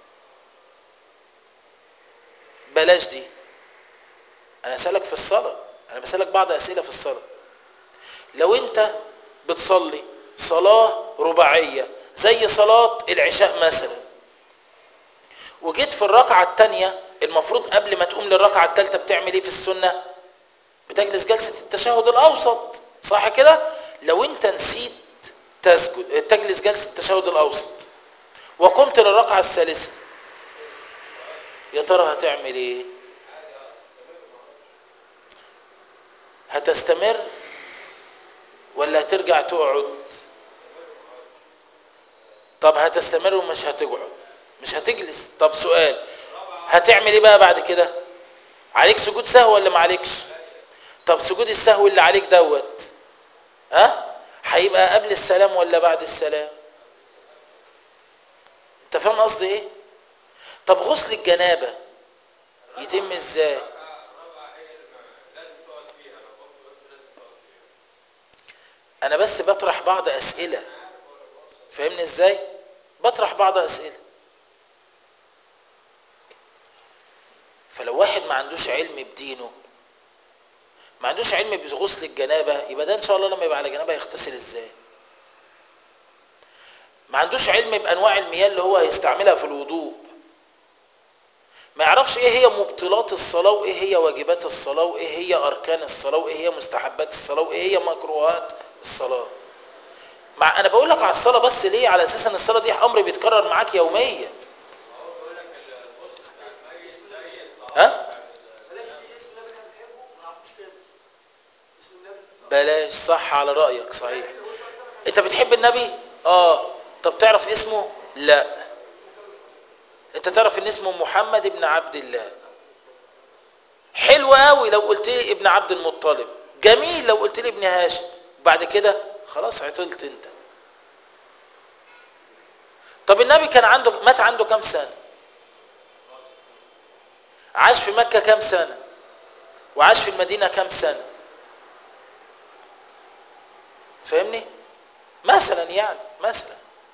بلاش دي انا اسالك في الصلاه انا بسالك بعض اسئله في الصلاه لو انت بتصلي صلاه رباعيه زي صلاه العشاء مثلا وجيت في الركعه الثانيه المفروض قبل ما تقوم للركعه الثالثه بتعمل ايه في السنه بتجلس جلسه التشهد الاوسط صح كده لو انت نسيت تسجد تجلس جلسة التشهد الأوسط وقمت للركعة الثالثة يا ترى هتعمل ايه هتستمر ولا هترجع تقعد طب هتستمر ومش هتقعد مش هتجلس طب سؤال هتعمل ايه بقى بعد كده عليك سجود سهو ولا ما عليكش طب سجود السهو اللي عليك دوت ها أه؟ هيبقى قبل السلام ولا بعد السلام انت فاهم قصدي ايه طب غسل الجنابه يتم ازاي انا بس بطرح بعض اسئله فاهمني ازاي بطرح بعض اسئله فلو واحد ما عندوش علم بدينه ما عندوش علم بغسل الجنابه يبقى ده ان شاء الله لما يبقى على جنابه يغتسل ازاي ما عندوش علم بانواع المياه اللي هو هيستعملها في الوضوء ما يعرفش ايه هي مبطلات الصلاه وايه هي واجبات الصلاه وايه هي اركان الصلاه وايه هي مستحبات الصلاه وايه هي مكروهات الصلاه مع انا بقول لك على الصلاه بس ليه على اساس ان الصلاه دي امر بيتكرر معاك يوميا ها بلاش صح على رايك صحيح انت بتحب النبي اه طب تعرف اسمه لا انت تعرف ان اسمه محمد ابن عبد الله حلو قوي لو قلت لي ابن عبد المطلب جميل لو قلت لي ابن هاشم بعد كده خلاص عطلت انت طب النبي كان عنده مات عنده كام سنه عاش في مكه كام سنه وعاش في المدينه كام سنه فاهمني مثلا يعني مثلا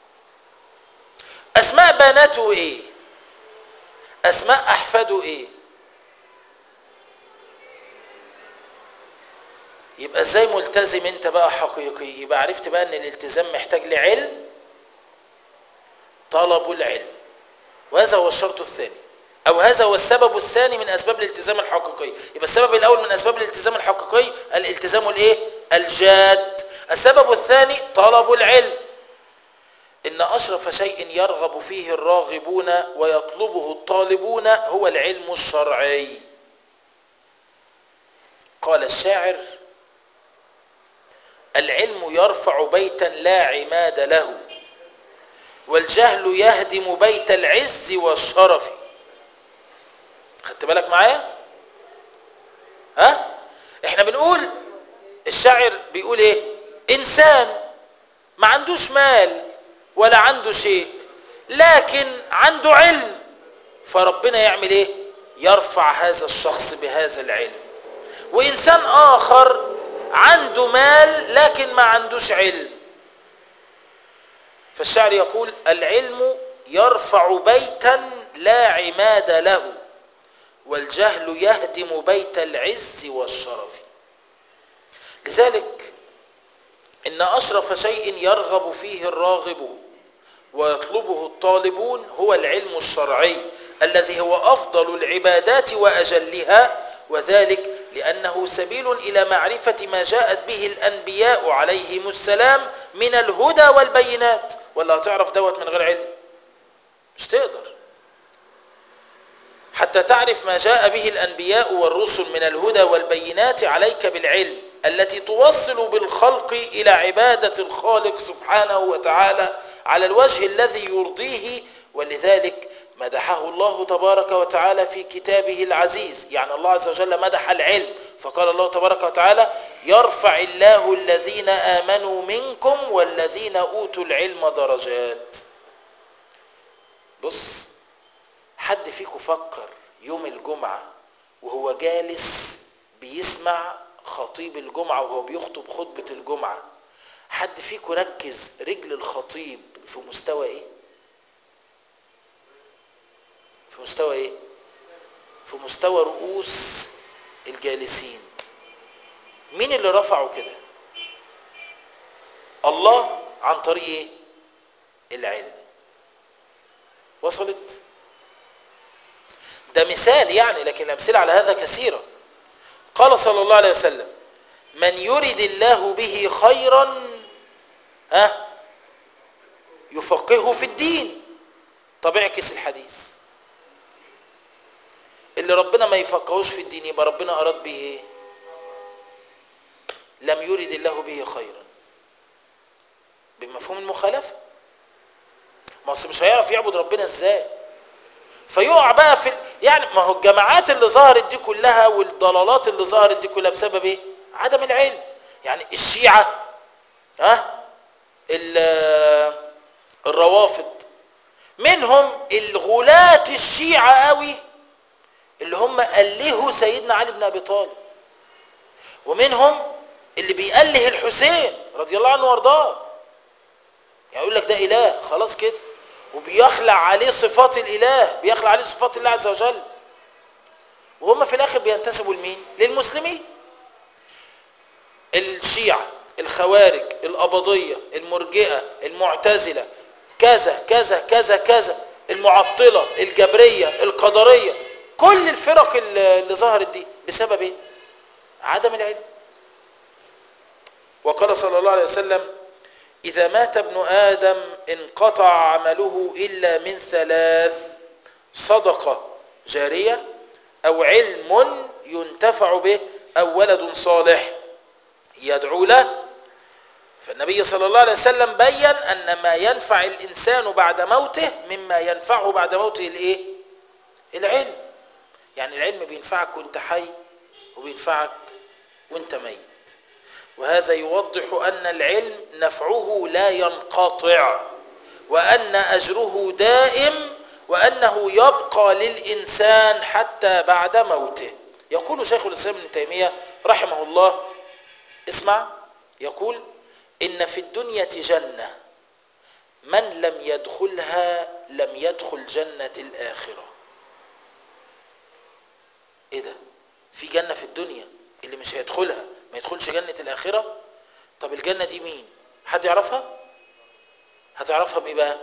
اسماء بناته ايه اسماء احفاده ايه يبقى ازاي ملتزم انت بقى حقيقي يبقى عرفت بقى ان الالتزام محتاج لعلم طلب العلم وهذا هو الشرط الثاني او هذا هو السبب الثاني من اسباب الالتزام الحقيقي يبقى السبب الاول من اسباب الالتزام الحقيقي الالتزام الايه الجاد السبب الثاني طلب العلم ان اشرف شيء يرغب فيه الراغبون ويطلبه الطالبون هو العلم الشرعي قال الشاعر العلم يرفع بيتا لا عماد له والجهل يهدم بيت العز والشرف خدت بالك معايا ها احنا بنقول الشاعر بيقول ايه انسان ما عندوش مال ولا عنده شيء لكن عنده علم فربنا يعمل ايه يرفع هذا الشخص بهذا العلم وانسان اخر عنده مال لكن ما عندوش علم فالشاعر يقول العلم يرفع بيتا لا عماد له والجهل يهدم بيت العز والشرف لذلك ان اشرف شيء يرغب فيه الراغبون ويطلبه الطالبون هو العلم الشرعي الذي هو افضل العبادات واجلها وذلك لانه سبيل الى معرفه ما جاءت به الانبياء عليهم السلام من الهدى والبينات ولا هتعرف دوت من غير علم مش تقدر حتى تعرف ما جاء به الانبياء والرسل من الهدى والبينات عليك بالعلم التي توصل بالخلق الى عباده الخالق سبحانه وتعالى على الوجه الذي يرضيه ولذلك مدحه الله تبارك وتعالى في كتابه العزيز يعني الله عز وجل مدح العلم فقال الله تبارك وتعالى يرفع الله الذين آمنوا منكم والذين أوتوا العلم درجات بص حد فيكم فكر يوم الجمعة وهو جالس بيسمع خطيب الجمعة وهو بيخطب خطبة الجمعة حد فيكم ركز رجل الخطيب في مستوى ايه في مستوى ايه في مستوى رؤوس الجالسين مين اللي رفعه كده الله عن طريق ايه العلم وصلت ده مثال يعني لكن الامثله على هذا كثيره قال صلى الله عليه وسلم من يرد الله به خيرا ها يفقهه في الدين طب اعكس الحديث اللي ربنا ما يفقهوش في الدين يبقى ربنا اراد به ايه لم يرد الله به خيرا بمفهوم المخالفه ما اصل مش هيعرف يعبد ربنا ازاي فيقع بقى في ال... يعني ما هو الجماعات اللي ظهرت دي كلها والضلالات اللي ظهرت دي كلها بسبب ايه عدم العلم يعني الشيعة ها ال- الروافض منهم الغلاة الشيعة قوي اللي هم ألهوا سيدنا علي بن أبي طالب ومنهم اللي بيأله الحسين رضي الله عنه وارضاه يعني يقول لك ده إله خلاص كده وبيخلع عليه صفات الإله بيخلع عليه صفات الله عز وجل وهم في الآخر بينتسبوا لمين للمسلمين الشيعة الخوارج القبضية المرجئة المعتزلة كذا كذا كذا كذا المعطلة الجبرية القدرية كل الفرق اللي اللي ظهرت دي بسبب ايه عدم العلم وقال صلى الله عليه وسلم إذا مات ابن آدم انقطع عمله إلا من ثلاث صدقة جارية أو علم ينتفع به أو ولد صالح يدعو له فالنبي صلى الله عليه وسلم بين أن ما ينفع الإنسان بعد موته مما ينفعه بعد موته الإيه؟ العلم يعني العلم بينفعك وانت حي وبينفعك وانت ميت وهذا يوضح أن العلم نفعه لا ينقطع وأن أجره دائم وأنه يبقى للإنسان حتى بعد موته يقول شيخ الإسلام ابن تيمية رحمه الله اسمع يقول إن في الدنيا جنة من لم يدخلها لم يدخل جنة الآخرة إيه ده في جنة في الدنيا اللي مش هيدخلها ما يدخلش جنة الآخرة طب الجنة دي مين حد يعرفها هتعرفها بإيه بقى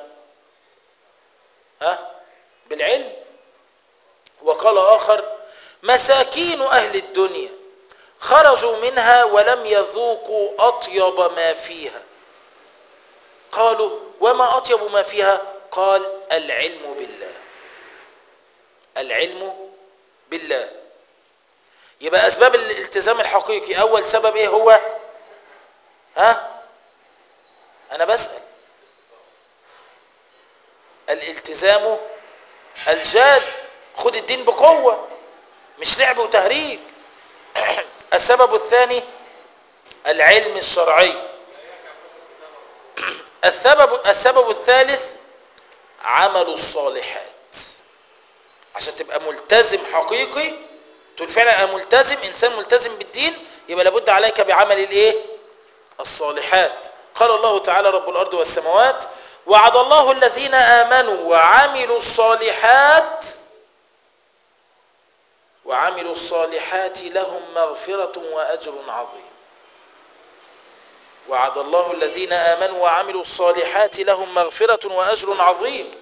ها بالعلم وقال آخر مساكين أهل الدنيا خرجوا منها ولم يذوقوا أطيب ما فيها قالوا وما أطيب ما فيها قال العلم بالله العلم بالله يبقى أسباب الالتزام الحقيقي أول سبب إيه هو ها أنا بسأل الالتزام الجاد خد الدين بقوة مش لعب وتهريج السبب الثاني العلم الشرعي السبب السبب الثالث عمل الصالحات عشان تبقى ملتزم حقيقي تقول فعلا انا ملتزم انسان ملتزم بالدين يبقى لابد عليك بعمل الايه الصالحات قال الله تعالى رب الارض والسماوات وعد الله الذين امنوا وعملوا الصالحات وعملوا الصالحات لهم مغفرة وأجر عظيم وعد الله الذين آمنوا وعملوا الصالحات لهم مغفرة وأجر عظيم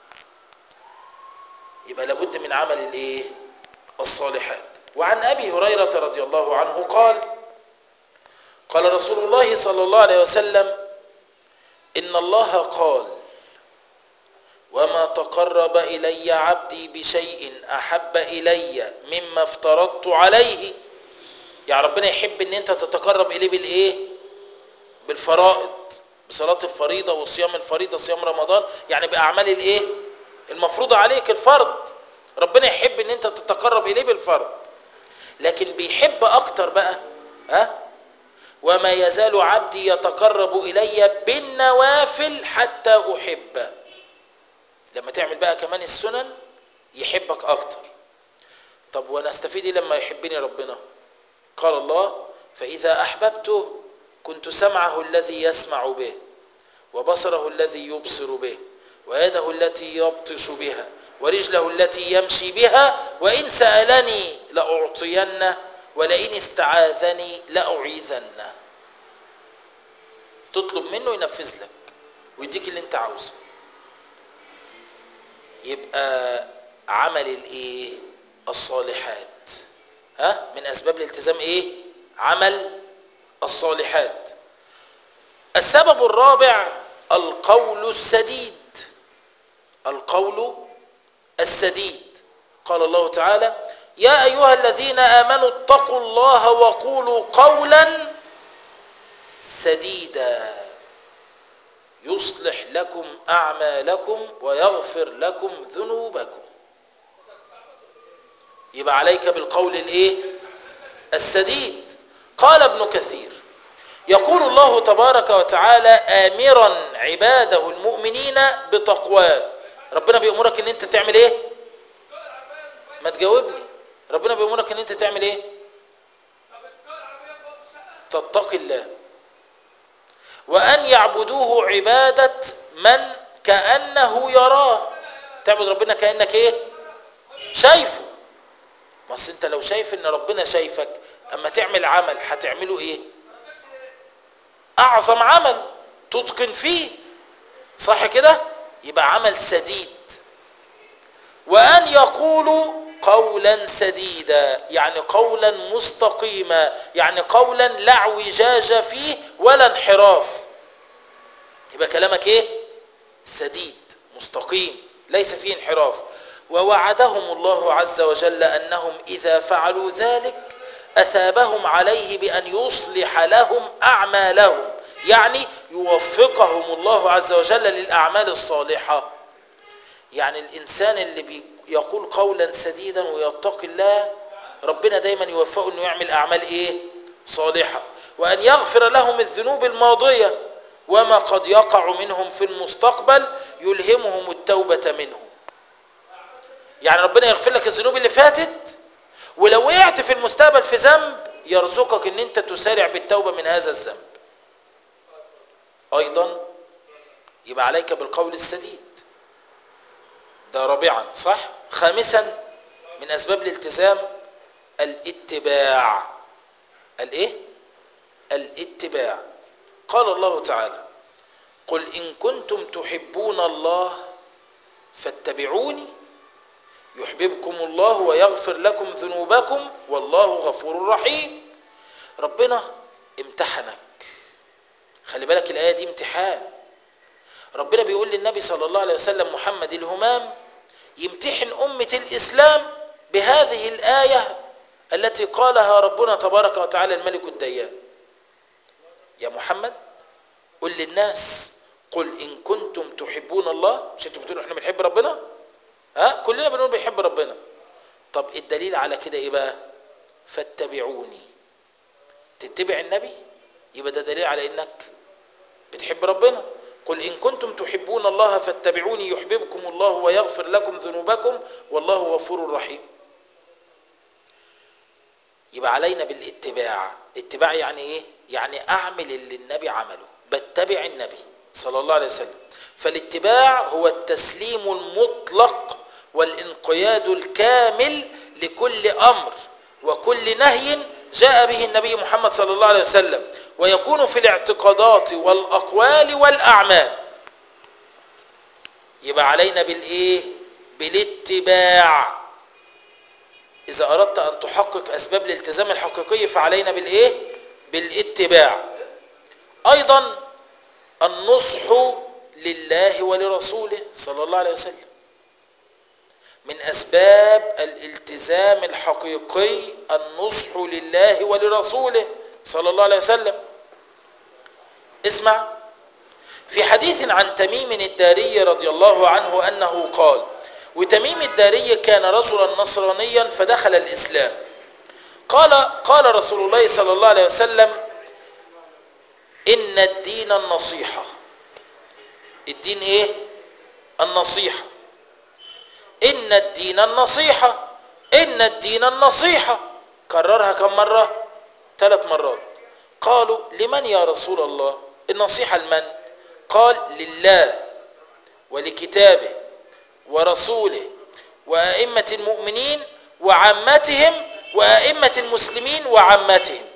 يبقى لابد من عمل الايه الصالحات وعن أبي هريرة رضي الله عنه قال قال رسول الله صلى الله عليه وسلم إن الله قال وما تقرب إلي عبدي بشيء أحب إلي مما افترضت عليه يعني ربنا يحب ان انت تتقرب إليه بالإيه بالفرائض بصلاة الفريضة وصيام الفريضة صيام رمضان يعني بأعمال الإيه المفروضة عليك الفرض ربنا يحب ان انت تتقرب إليه بالفرض لكن بيحب أكتر بقى ها وما يزال عبدي يتقرب إلي بالنوافل حتى أحبه لما تعمل بقى كمان السنن يحبك اكتر طب وانا استفيد ايه لما يحبني ربنا قال الله فاذا احببته كنت سمعه الذي يسمع به وبصره الذي يبصر به ويده التي يبطش بها ورجله التي يمشي بها وان سالني لاعطينه ولئن استعاذني لاعيذنه تطلب منه ينفذ لك ويديك اللي انت عاوزه يبقى عمل الايه الصالحات ها من اسباب الالتزام ايه عمل الصالحات السبب الرابع القول السديد القول السديد قال الله تعالى يا أيها الذين آمنوا اتقوا الله وقولوا قولا سديدا يصلح لكم أعمالكم ويغفر لكم ذنوبكم يبقى عليك بالقول الايه السديد قال ابن كثير يقول الله تبارك وتعالى آمرا عباده المؤمنين بتقواه ربنا بيأمرك ان انت تعمل ايه ما تجاوبني ربنا بيأمرك ان انت تعمل ايه تتقي الله وأن يعبدوه عبادة من كأنه يراه تعبد ربنا كأنك ايه شايفه ما اصل انت لو شايف ان ربنا شايفك اما تعمل عمل هتعمله ايه اعظم عمل تتقن فيه صح كده يبقى عمل سديد وان يقولوا قولا سديدا يعني قولا مستقيما يعني قولا لا اعوجاج فيه ولا انحراف يبقى كلامك ايه سديد مستقيم ليس فيه انحراف ووعدهم الله عز وجل انهم اذا فعلوا ذلك اثابهم عليه بان يصلح لهم اعمالهم يعني يوفقهم الله عز وجل للاعمال الصالحه يعني الانسان اللي بيقول قولا سديدا ويتقي الله ربنا دايما يوفقه انه يعمل اعمال ايه صالحه وان يغفر لهم الذنوب الماضيه وما قد يقع منهم في المستقبل يلهمهم التوبه منه يعني ربنا يغفر لك الذنوب اللي فاتت ولو وقعت في المستقبل في ذنب يرزقك ان انت تسارع بالتوبه من هذا الذنب ايضا يبقى عليك بالقول السديد ده رابعا صح خامسا من اسباب الالتزام الاتباع الايه الاتباع قال الله تعالى قل ان كنتم تحبون الله فاتبعوني يحببكم الله ويغفر لكم ذنوبكم والله غفور رحيم ربنا امتحنك خلي بالك الآية دي امتحان ربنا بيقول للنبي صلى الله عليه وسلم محمد الهمام يمتحن أمة الإسلام بهذه الآية التي قالها ربنا تبارك وتعالى الملك الديان يا محمد قل للناس قل إن كنتم تحبون الله مش انتوا بتقولوا احنا بنحب ربنا ها كلنا بنقول بنحب ربنا طب الدليل على كده ايه بقى فاتبعوني تتبع النبي يبقى ده دليل على انك بتحب ربنا قل ان كنتم تحبون الله فاتبعوني يحببكم الله ويغفر لكم ذنوبكم والله غفور رحيم يبقى علينا بالاتباع اتباع يعني ايه يعني اعمل اللي النبي عمله بتبع النبي صلى الله عليه وسلم فالاتباع هو التسليم المطلق والانقياد الكامل لكل امر وكل نهي جاء به النبي محمد صلى الله عليه وسلم ويكون في الاعتقادات والاقوال والاعمال يبقى علينا بالايه بالاتباع اذا اردت ان تحقق اسباب الالتزام الحقيقي فعلينا بالايه بالاتباع ايضا النصح لله ولرسوله صلى الله عليه وسلم من اسباب الالتزام الحقيقي النصح لله ولرسوله صلى الله عليه وسلم اسمع في حديث عن تميم الداري رضي الله عنه انه قال وتميم الداري كان رجلا نصرانيا فدخل الاسلام قال قال رسول الله صلى الله عليه وسلم ان الدين النصيحه الدين ايه النصيحه ان الدين النصيحه ان الدين النصيحه كررها كم مره ثلاث مرات قالوا لمن يا رسول الله النصيحه لمن قال لله ولكتابه ورسوله وائمه المؤمنين وعامتهم وائمه المسلمين وعامتهم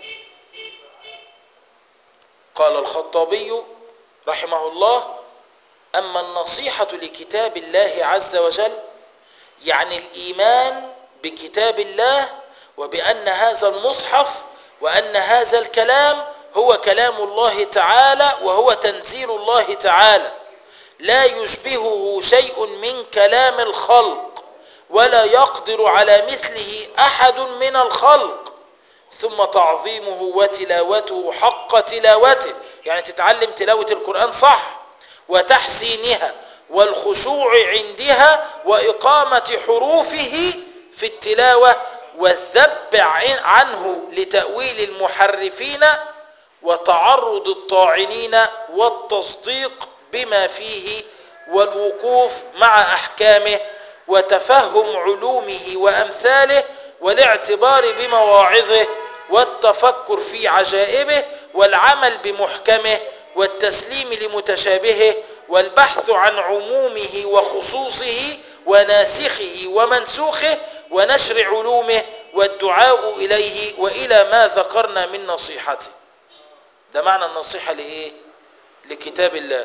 قال الخطابي رحمه الله اما النصيحه لكتاب الله عز وجل يعني الايمان بكتاب الله وبان هذا المصحف وان هذا الكلام هو كلام الله تعالى وهو تنزيل الله تعالى لا يشبهه شيء من كلام الخلق ولا يقدر على مثله احد من الخلق ثم تعظيمه وتلاوته حق تلاوته يعني تتعلم تلاوه القران صح وتحسينها والخشوع عندها واقامه حروفه في التلاوه والذب عنه لتاويل المحرفين وتعرض الطاعنين والتصديق بما فيه والوقوف مع احكامه وتفهم علومه وامثاله والاعتبار بمواعظه والتفكر في عجائبه والعمل بمحكمه والتسليم لمتشابهه والبحث عن عمومه وخصوصه وناسخه ومنسوخه ونشر علومه والدعاء اليه والى ما ذكرنا من نصيحته ده معنى النصيحه لايه لكتاب الله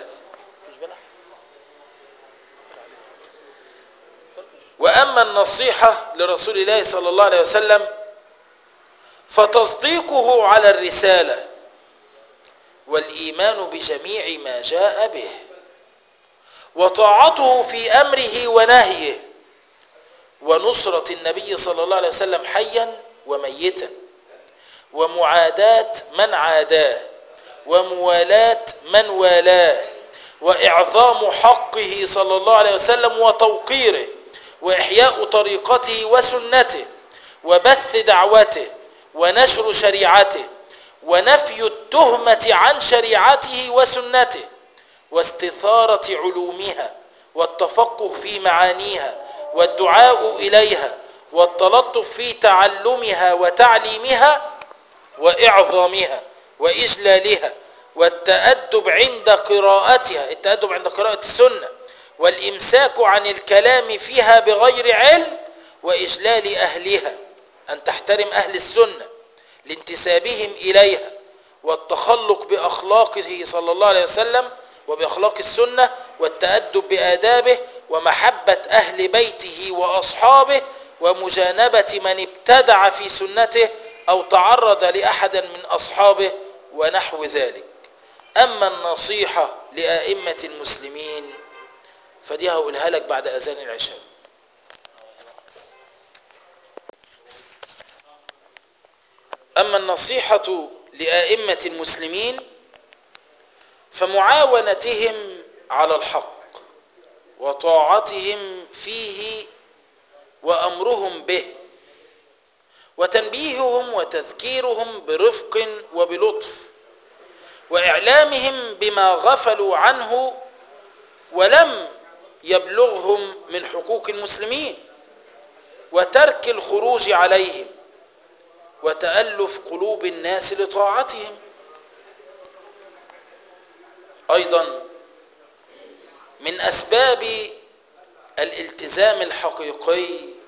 واما النصيحه لرسول الله صلى الله عليه وسلم فتصديقه على الرساله والايمان بجميع ما جاء به وطاعته في امره ونهيه ونصره النبي صلى الله عليه وسلم حيا وميتا ومعاداه من عاداه وموالاه من والاه واعظام حقه صلى الله عليه وسلم وتوقيره واحياء طريقته وسنته وبث دعوته ونشر شريعته ونفي التهمه عن شريعته وسنته واستثاره علومها والتفقه في معانيها والدعاء اليها والتلطف في تعلمها وتعليمها واعظامها واجلالها والتادب عند قراءتها التادب عند قراءه السنه والامساك عن الكلام فيها بغير علم واجلال اهلها ان تحترم اهل السنه لانتسابهم اليها والتخلق باخلاقه صلى الله عليه وسلم وباخلاق السنه والتادب بادابه ومحبه اهل بيته واصحابه ومجانبه من ابتدع في سنته او تعرض لاحد من اصحابه ونحو ذلك اما النصيحه لائمه المسلمين فدي هقولها لك بعد اذان العشاء اما النصيحه لائمه المسلمين فمعاونتهم على الحق وطاعتهم فيه وامرهم به وتنبيههم وتذكيرهم برفق وبلطف واعلامهم بما غفلوا عنه ولم يبلغهم من حقوق المسلمين وترك الخروج عليهم وتالف قلوب الناس لطاعتهم ايضا من اسباب الالتزام الحقيقي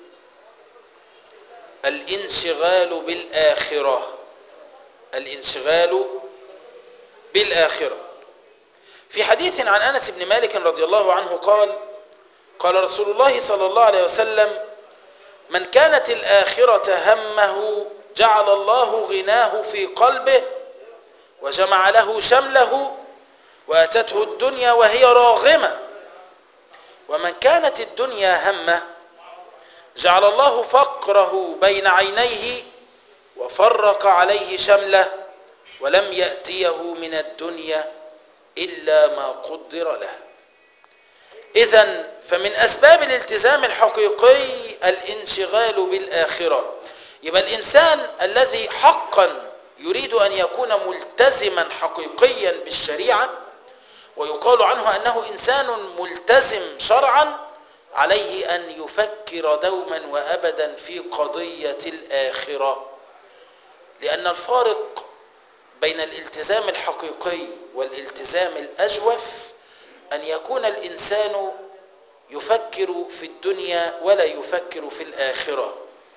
الانشغال بالاخره الانشغال بالاخره في حديث عن انس بن مالك رضي الله عنه قال قال رسول الله صلى الله عليه وسلم من كانت الاخره همه جعل الله غناه في قلبه وجمع له شمله واتته الدنيا وهي راغمه ومن كانت الدنيا همه جعل الله فقره بين عينيه وفرق عليه شمله ولم ياتيه من الدنيا الا ما قدر له اذا فمن اسباب الالتزام الحقيقي الانشغال بالاخره يبقى الانسان الذي حقا يريد ان يكون ملتزما حقيقيا بالشريعه ويقال عنه انه انسان ملتزم شرعا عليه ان يفكر دوما وابدا في قضيه الاخره لان الفارق بين الالتزام الحقيقي والالتزام الاجوف ان يكون الانسان يفكر في الدنيا ولا يفكر في الاخره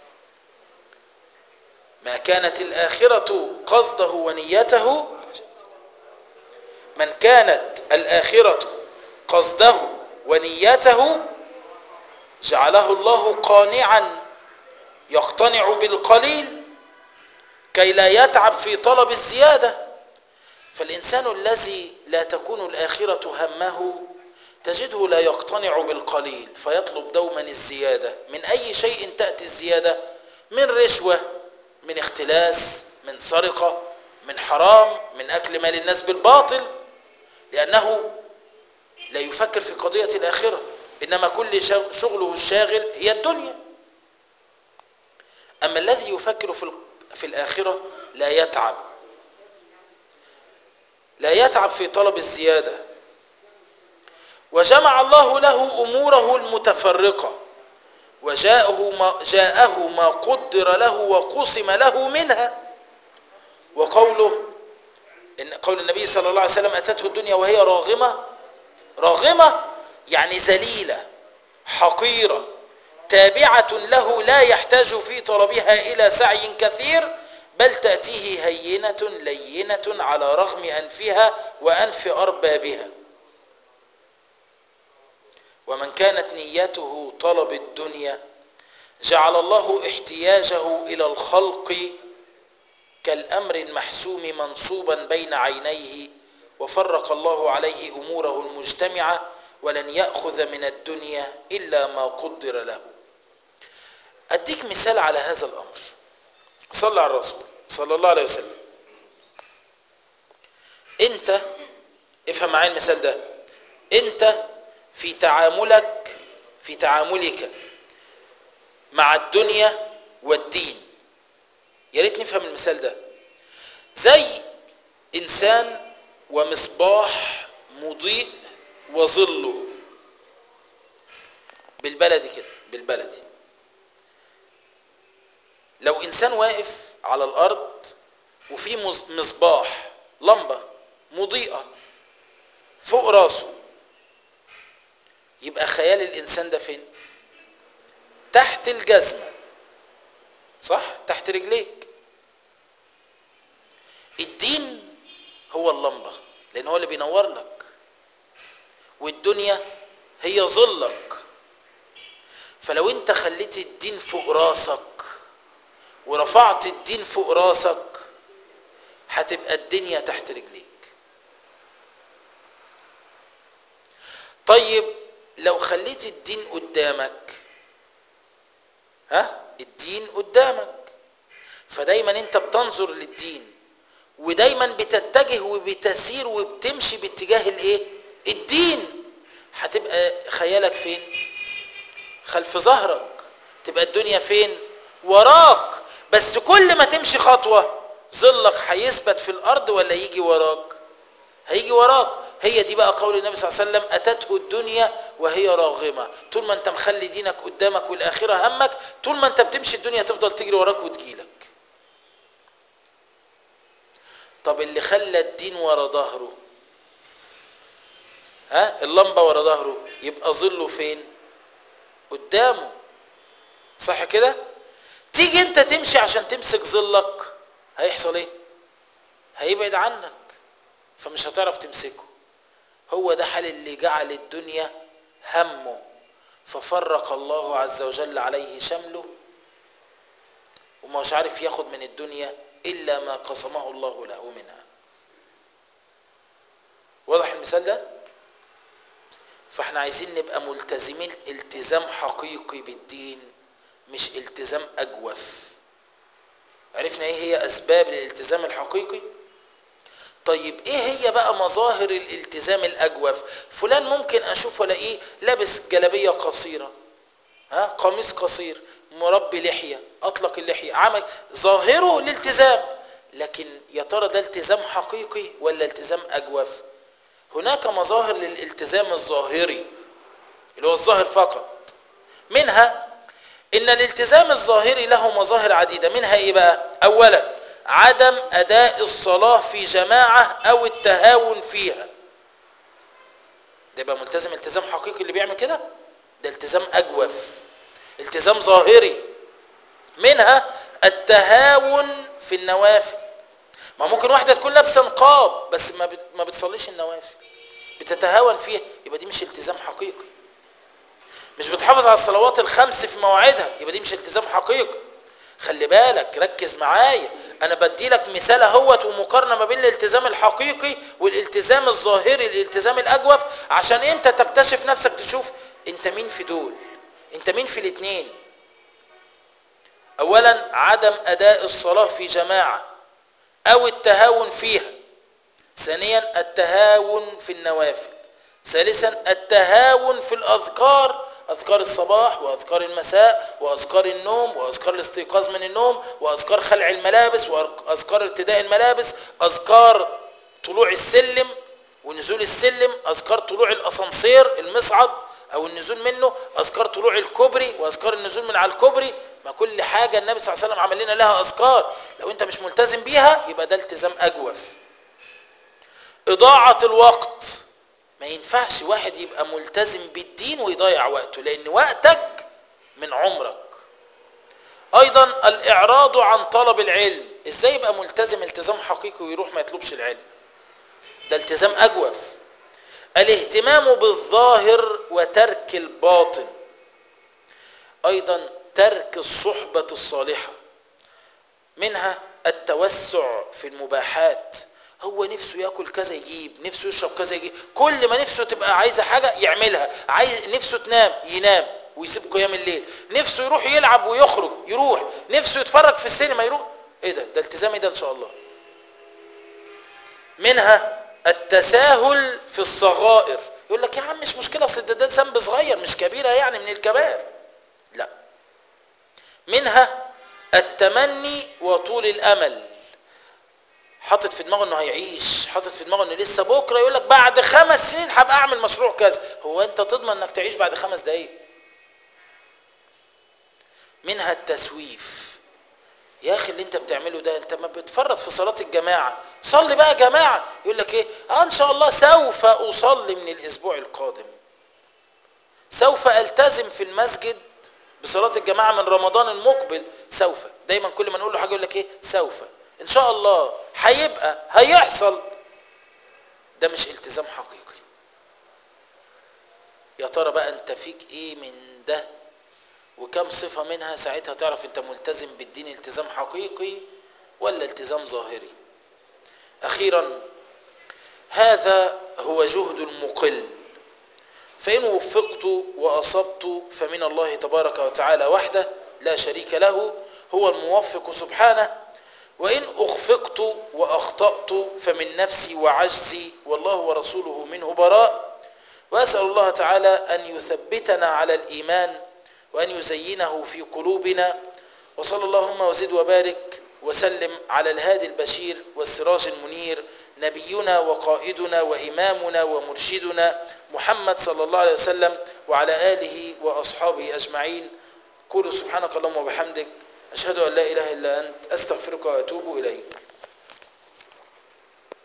ما كانت الاخره قصده ونيته من كانت الاخره قصده ونيته جعله الله قانعا يقتنع بالقليل كي لا يتعب في طلب الزياده فالإنسان الذي لا تكون الآخرة همه تجده لا يقتنع بالقليل فيطلب دوما الزيادة من أي شيء تأتي الزيادة من رشوة من اختلاس من سرقة من حرام من أكل مال الناس بالباطل لأنه لا يفكر في قضية الآخرة إنما كل شغله الشاغل هي الدنيا أما الذي يفكر في في الآخرة لا يتعب لا يتعب في طلب الزيادة وجمع الله له أموره المتفرقة وجاءه ما, جاءه ما قدر له وقسم له منها وقوله إن قول النبي صلى الله عليه وسلم أتته الدنيا وهي راغمة راغمة يعني ذليلة حقيرة تابعة له لا يحتاج في طلبها إلى سعي كثير بل تأتيه هينة لينة على رغم أنفها وأنف أربابها ومن كانت نيته طلب الدنيا جعل الله احتياجه إلى الخلق كالأمر المحسوم منصوبا بين عينيه وفرق الله عليه أموره المجتمعة ولن يأخذ من الدنيا إلا ما قدر له أديك مثال على هذا الأمر صلى على الرسول صلى الله عليه وسلم أنت افهم معايا المثال ده أنت في تعاملك في تعاملك مع الدنيا والدين يا ريت نفهم المثال ده زي إنسان ومصباح مضيء وظله بالبلدي كده بالبلدي لو انسان واقف على الارض وفي مصباح لمبه مضيئه فوق راسه يبقى خيال الانسان ده فين تحت الجزمه صح تحت رجليك الدين هو اللمبه لان هو اللي بينور لك والدنيا هي ظلك فلو انت خليت الدين فوق راسك ورفعت الدين فوق راسك هتبقى الدنيا تحت رجليك طيب لو خليت الدين قدامك ها الدين قدامك فدايما انت بتنظر للدين ودايما بتتجه وبتسير وبتمشي باتجاه الايه الدين هتبقى خيالك فين خلف ظهرك تبقى الدنيا فين وراك بس كل ما تمشي خطوة ظلك هيثبت في الأرض ولا يجي وراك هيجي وراك هي دي بقى قول النبي صلى الله عليه وسلم أتته الدنيا وهي راغمة طول ما انت مخلي دينك قدامك والآخرة همك طول ما انت بتمشي الدنيا تفضل تجري وراك وتجيلك طب اللي خلى الدين ورا ظهره ها اللمبة ورا ظهره يبقى ظله فين قدامه صح كده تيجي انت تمشي عشان تمسك ظلك هيحصل ايه هيبعد عنك فمش هتعرف تمسكه هو ده حال اللي جعل الدنيا همه ففرق الله عز وجل عليه شمله وما مش عارف ياخد من الدنيا إلا ما قسمه الله له منها واضح المثال ده فاحنا عايزين نبقى ملتزمين التزام حقيقي بالدين مش التزام أجوف عرفنا ايه هي أسباب الالتزام الحقيقي طيب ايه هي بقى مظاهر الالتزام الأجوف فلان ممكن أشوفه الاقيه لابس جلابية قصيرة ها قميص قصير مربي لحية أطلق اللحية عمل ظاهره الالتزام لكن يا ترى ده التزام حقيقي ولا التزام أجوف هناك مظاهر للالتزام الظاهري اللي هو الظاهر فقط منها ان الالتزام الظاهري له مظاهر عديدة منها ايه بقى اولا عدم اداء الصلاة في جماعة او التهاون فيها ده يبقى ملتزم التزام حقيقي اللي بيعمل كده ده التزام اجوف التزام ظاهري منها التهاون في النوافل ما ممكن واحدة تكون لابسة نقاب بس ما ما بتصليش النوافل بتتهاون فيها يبقى دي مش التزام حقيقي مش بتحافظ على الصلوات الخمس في مواعيدها يبقى دي مش التزام حقيقي خلي بالك ركز معايا انا بدي لك مثال اهوت ومقارنه ما بين الالتزام الحقيقي والالتزام الظاهري الالتزام الاجوف عشان انت تكتشف نفسك تشوف انت مين في دول انت مين في الاثنين اولا عدم اداء الصلاه في جماعه او التهاون فيها ثانيا التهاون في النوافل ثالثا التهاون في الاذكار اذكار الصباح واذكار المساء واذكار النوم واذكار الاستيقاظ من النوم واذكار خلع الملابس واذكار ارتداء الملابس اذكار طلوع السلم ونزول السلم اذكار طلوع الاسانسير المصعد او النزول منه اذكار طلوع الكوبري واذكار النزول من على الكوبري ما كل حاجه النبي صلى الله عليه وسلم عمل لنا لها اذكار لو انت مش ملتزم بيها يبقى ده التزام اجوف اضاعه الوقت ما ينفعش واحد يبقى ملتزم بالدين ويضيع وقته لان وقتك من عمرك ايضا الاعراض عن طلب العلم ازاي يبقى ملتزم التزام حقيقي ويروح ما يطلبش العلم ده التزام اجوف الاهتمام بالظاهر وترك الباطن ايضا ترك الصحبه الصالحه منها التوسع في المباحات هو نفسه ياكل كذا يجيب نفسه يشرب كذا يجيب كل ما نفسه تبقى عايزه حاجه يعملها عايز نفسه تنام ينام ويسيب قيام الليل نفسه يروح يلعب ويخرج يروح نفسه يتفرج في السينما يروح ايه ده ده التزام ايه ده ان شاء الله منها التساهل في الصغائر يقول لك يا عم مش مشكله اصل ده, ده ذنب صغير مش كبيره يعني من الكبائر لا منها التمني وطول الامل حاطط في دماغه انه هيعيش حاطط في دماغه انه لسه بكره يقول لك بعد خمس سنين هبقى اعمل مشروع كذا هو انت تضمن انك تعيش بعد خمس دقايق منها التسويف يا اخي اللي انت بتعمله ده انت ما بتفرط في صلاه الجماعه صلي بقى جماعه يقول لك ايه اه ان شاء الله سوف اصلي من الاسبوع القادم سوف التزم في المسجد بصلاه الجماعه من رمضان المقبل سوف دايما كل ما نقول له حاجه يقول لك ايه سوف ان شاء الله هيبقى هيحصل ده مش التزام حقيقي يا ترى بقى انت فيك ايه من ده وكم صفة منها ساعتها تعرف انت ملتزم بالدين التزام حقيقي ولا التزام ظاهري اخيرا هذا هو جهد المقل فإن وفقت وأصبت فمن الله تبارك وتعالى وحده لا شريك له هو الموفق سبحانه وإن أخفقت وأخطأت فمن نفسي وعجزي والله ورسوله منه براء وأسأل الله تعالى أن يثبتنا على الإيمان وأن يزينه في قلوبنا وصلى اللهم وزد وبارك وسلم على الهادي البشير والسراج المنير نبينا وقائدنا وإمامنا ومرشدنا محمد صلى الله عليه وسلم وعلى آله وأصحابه أجمعين قولوا سبحانك اللهم وبحمدك أشهد أن لا إله إلا أنت أستغفرك وأتوب إليك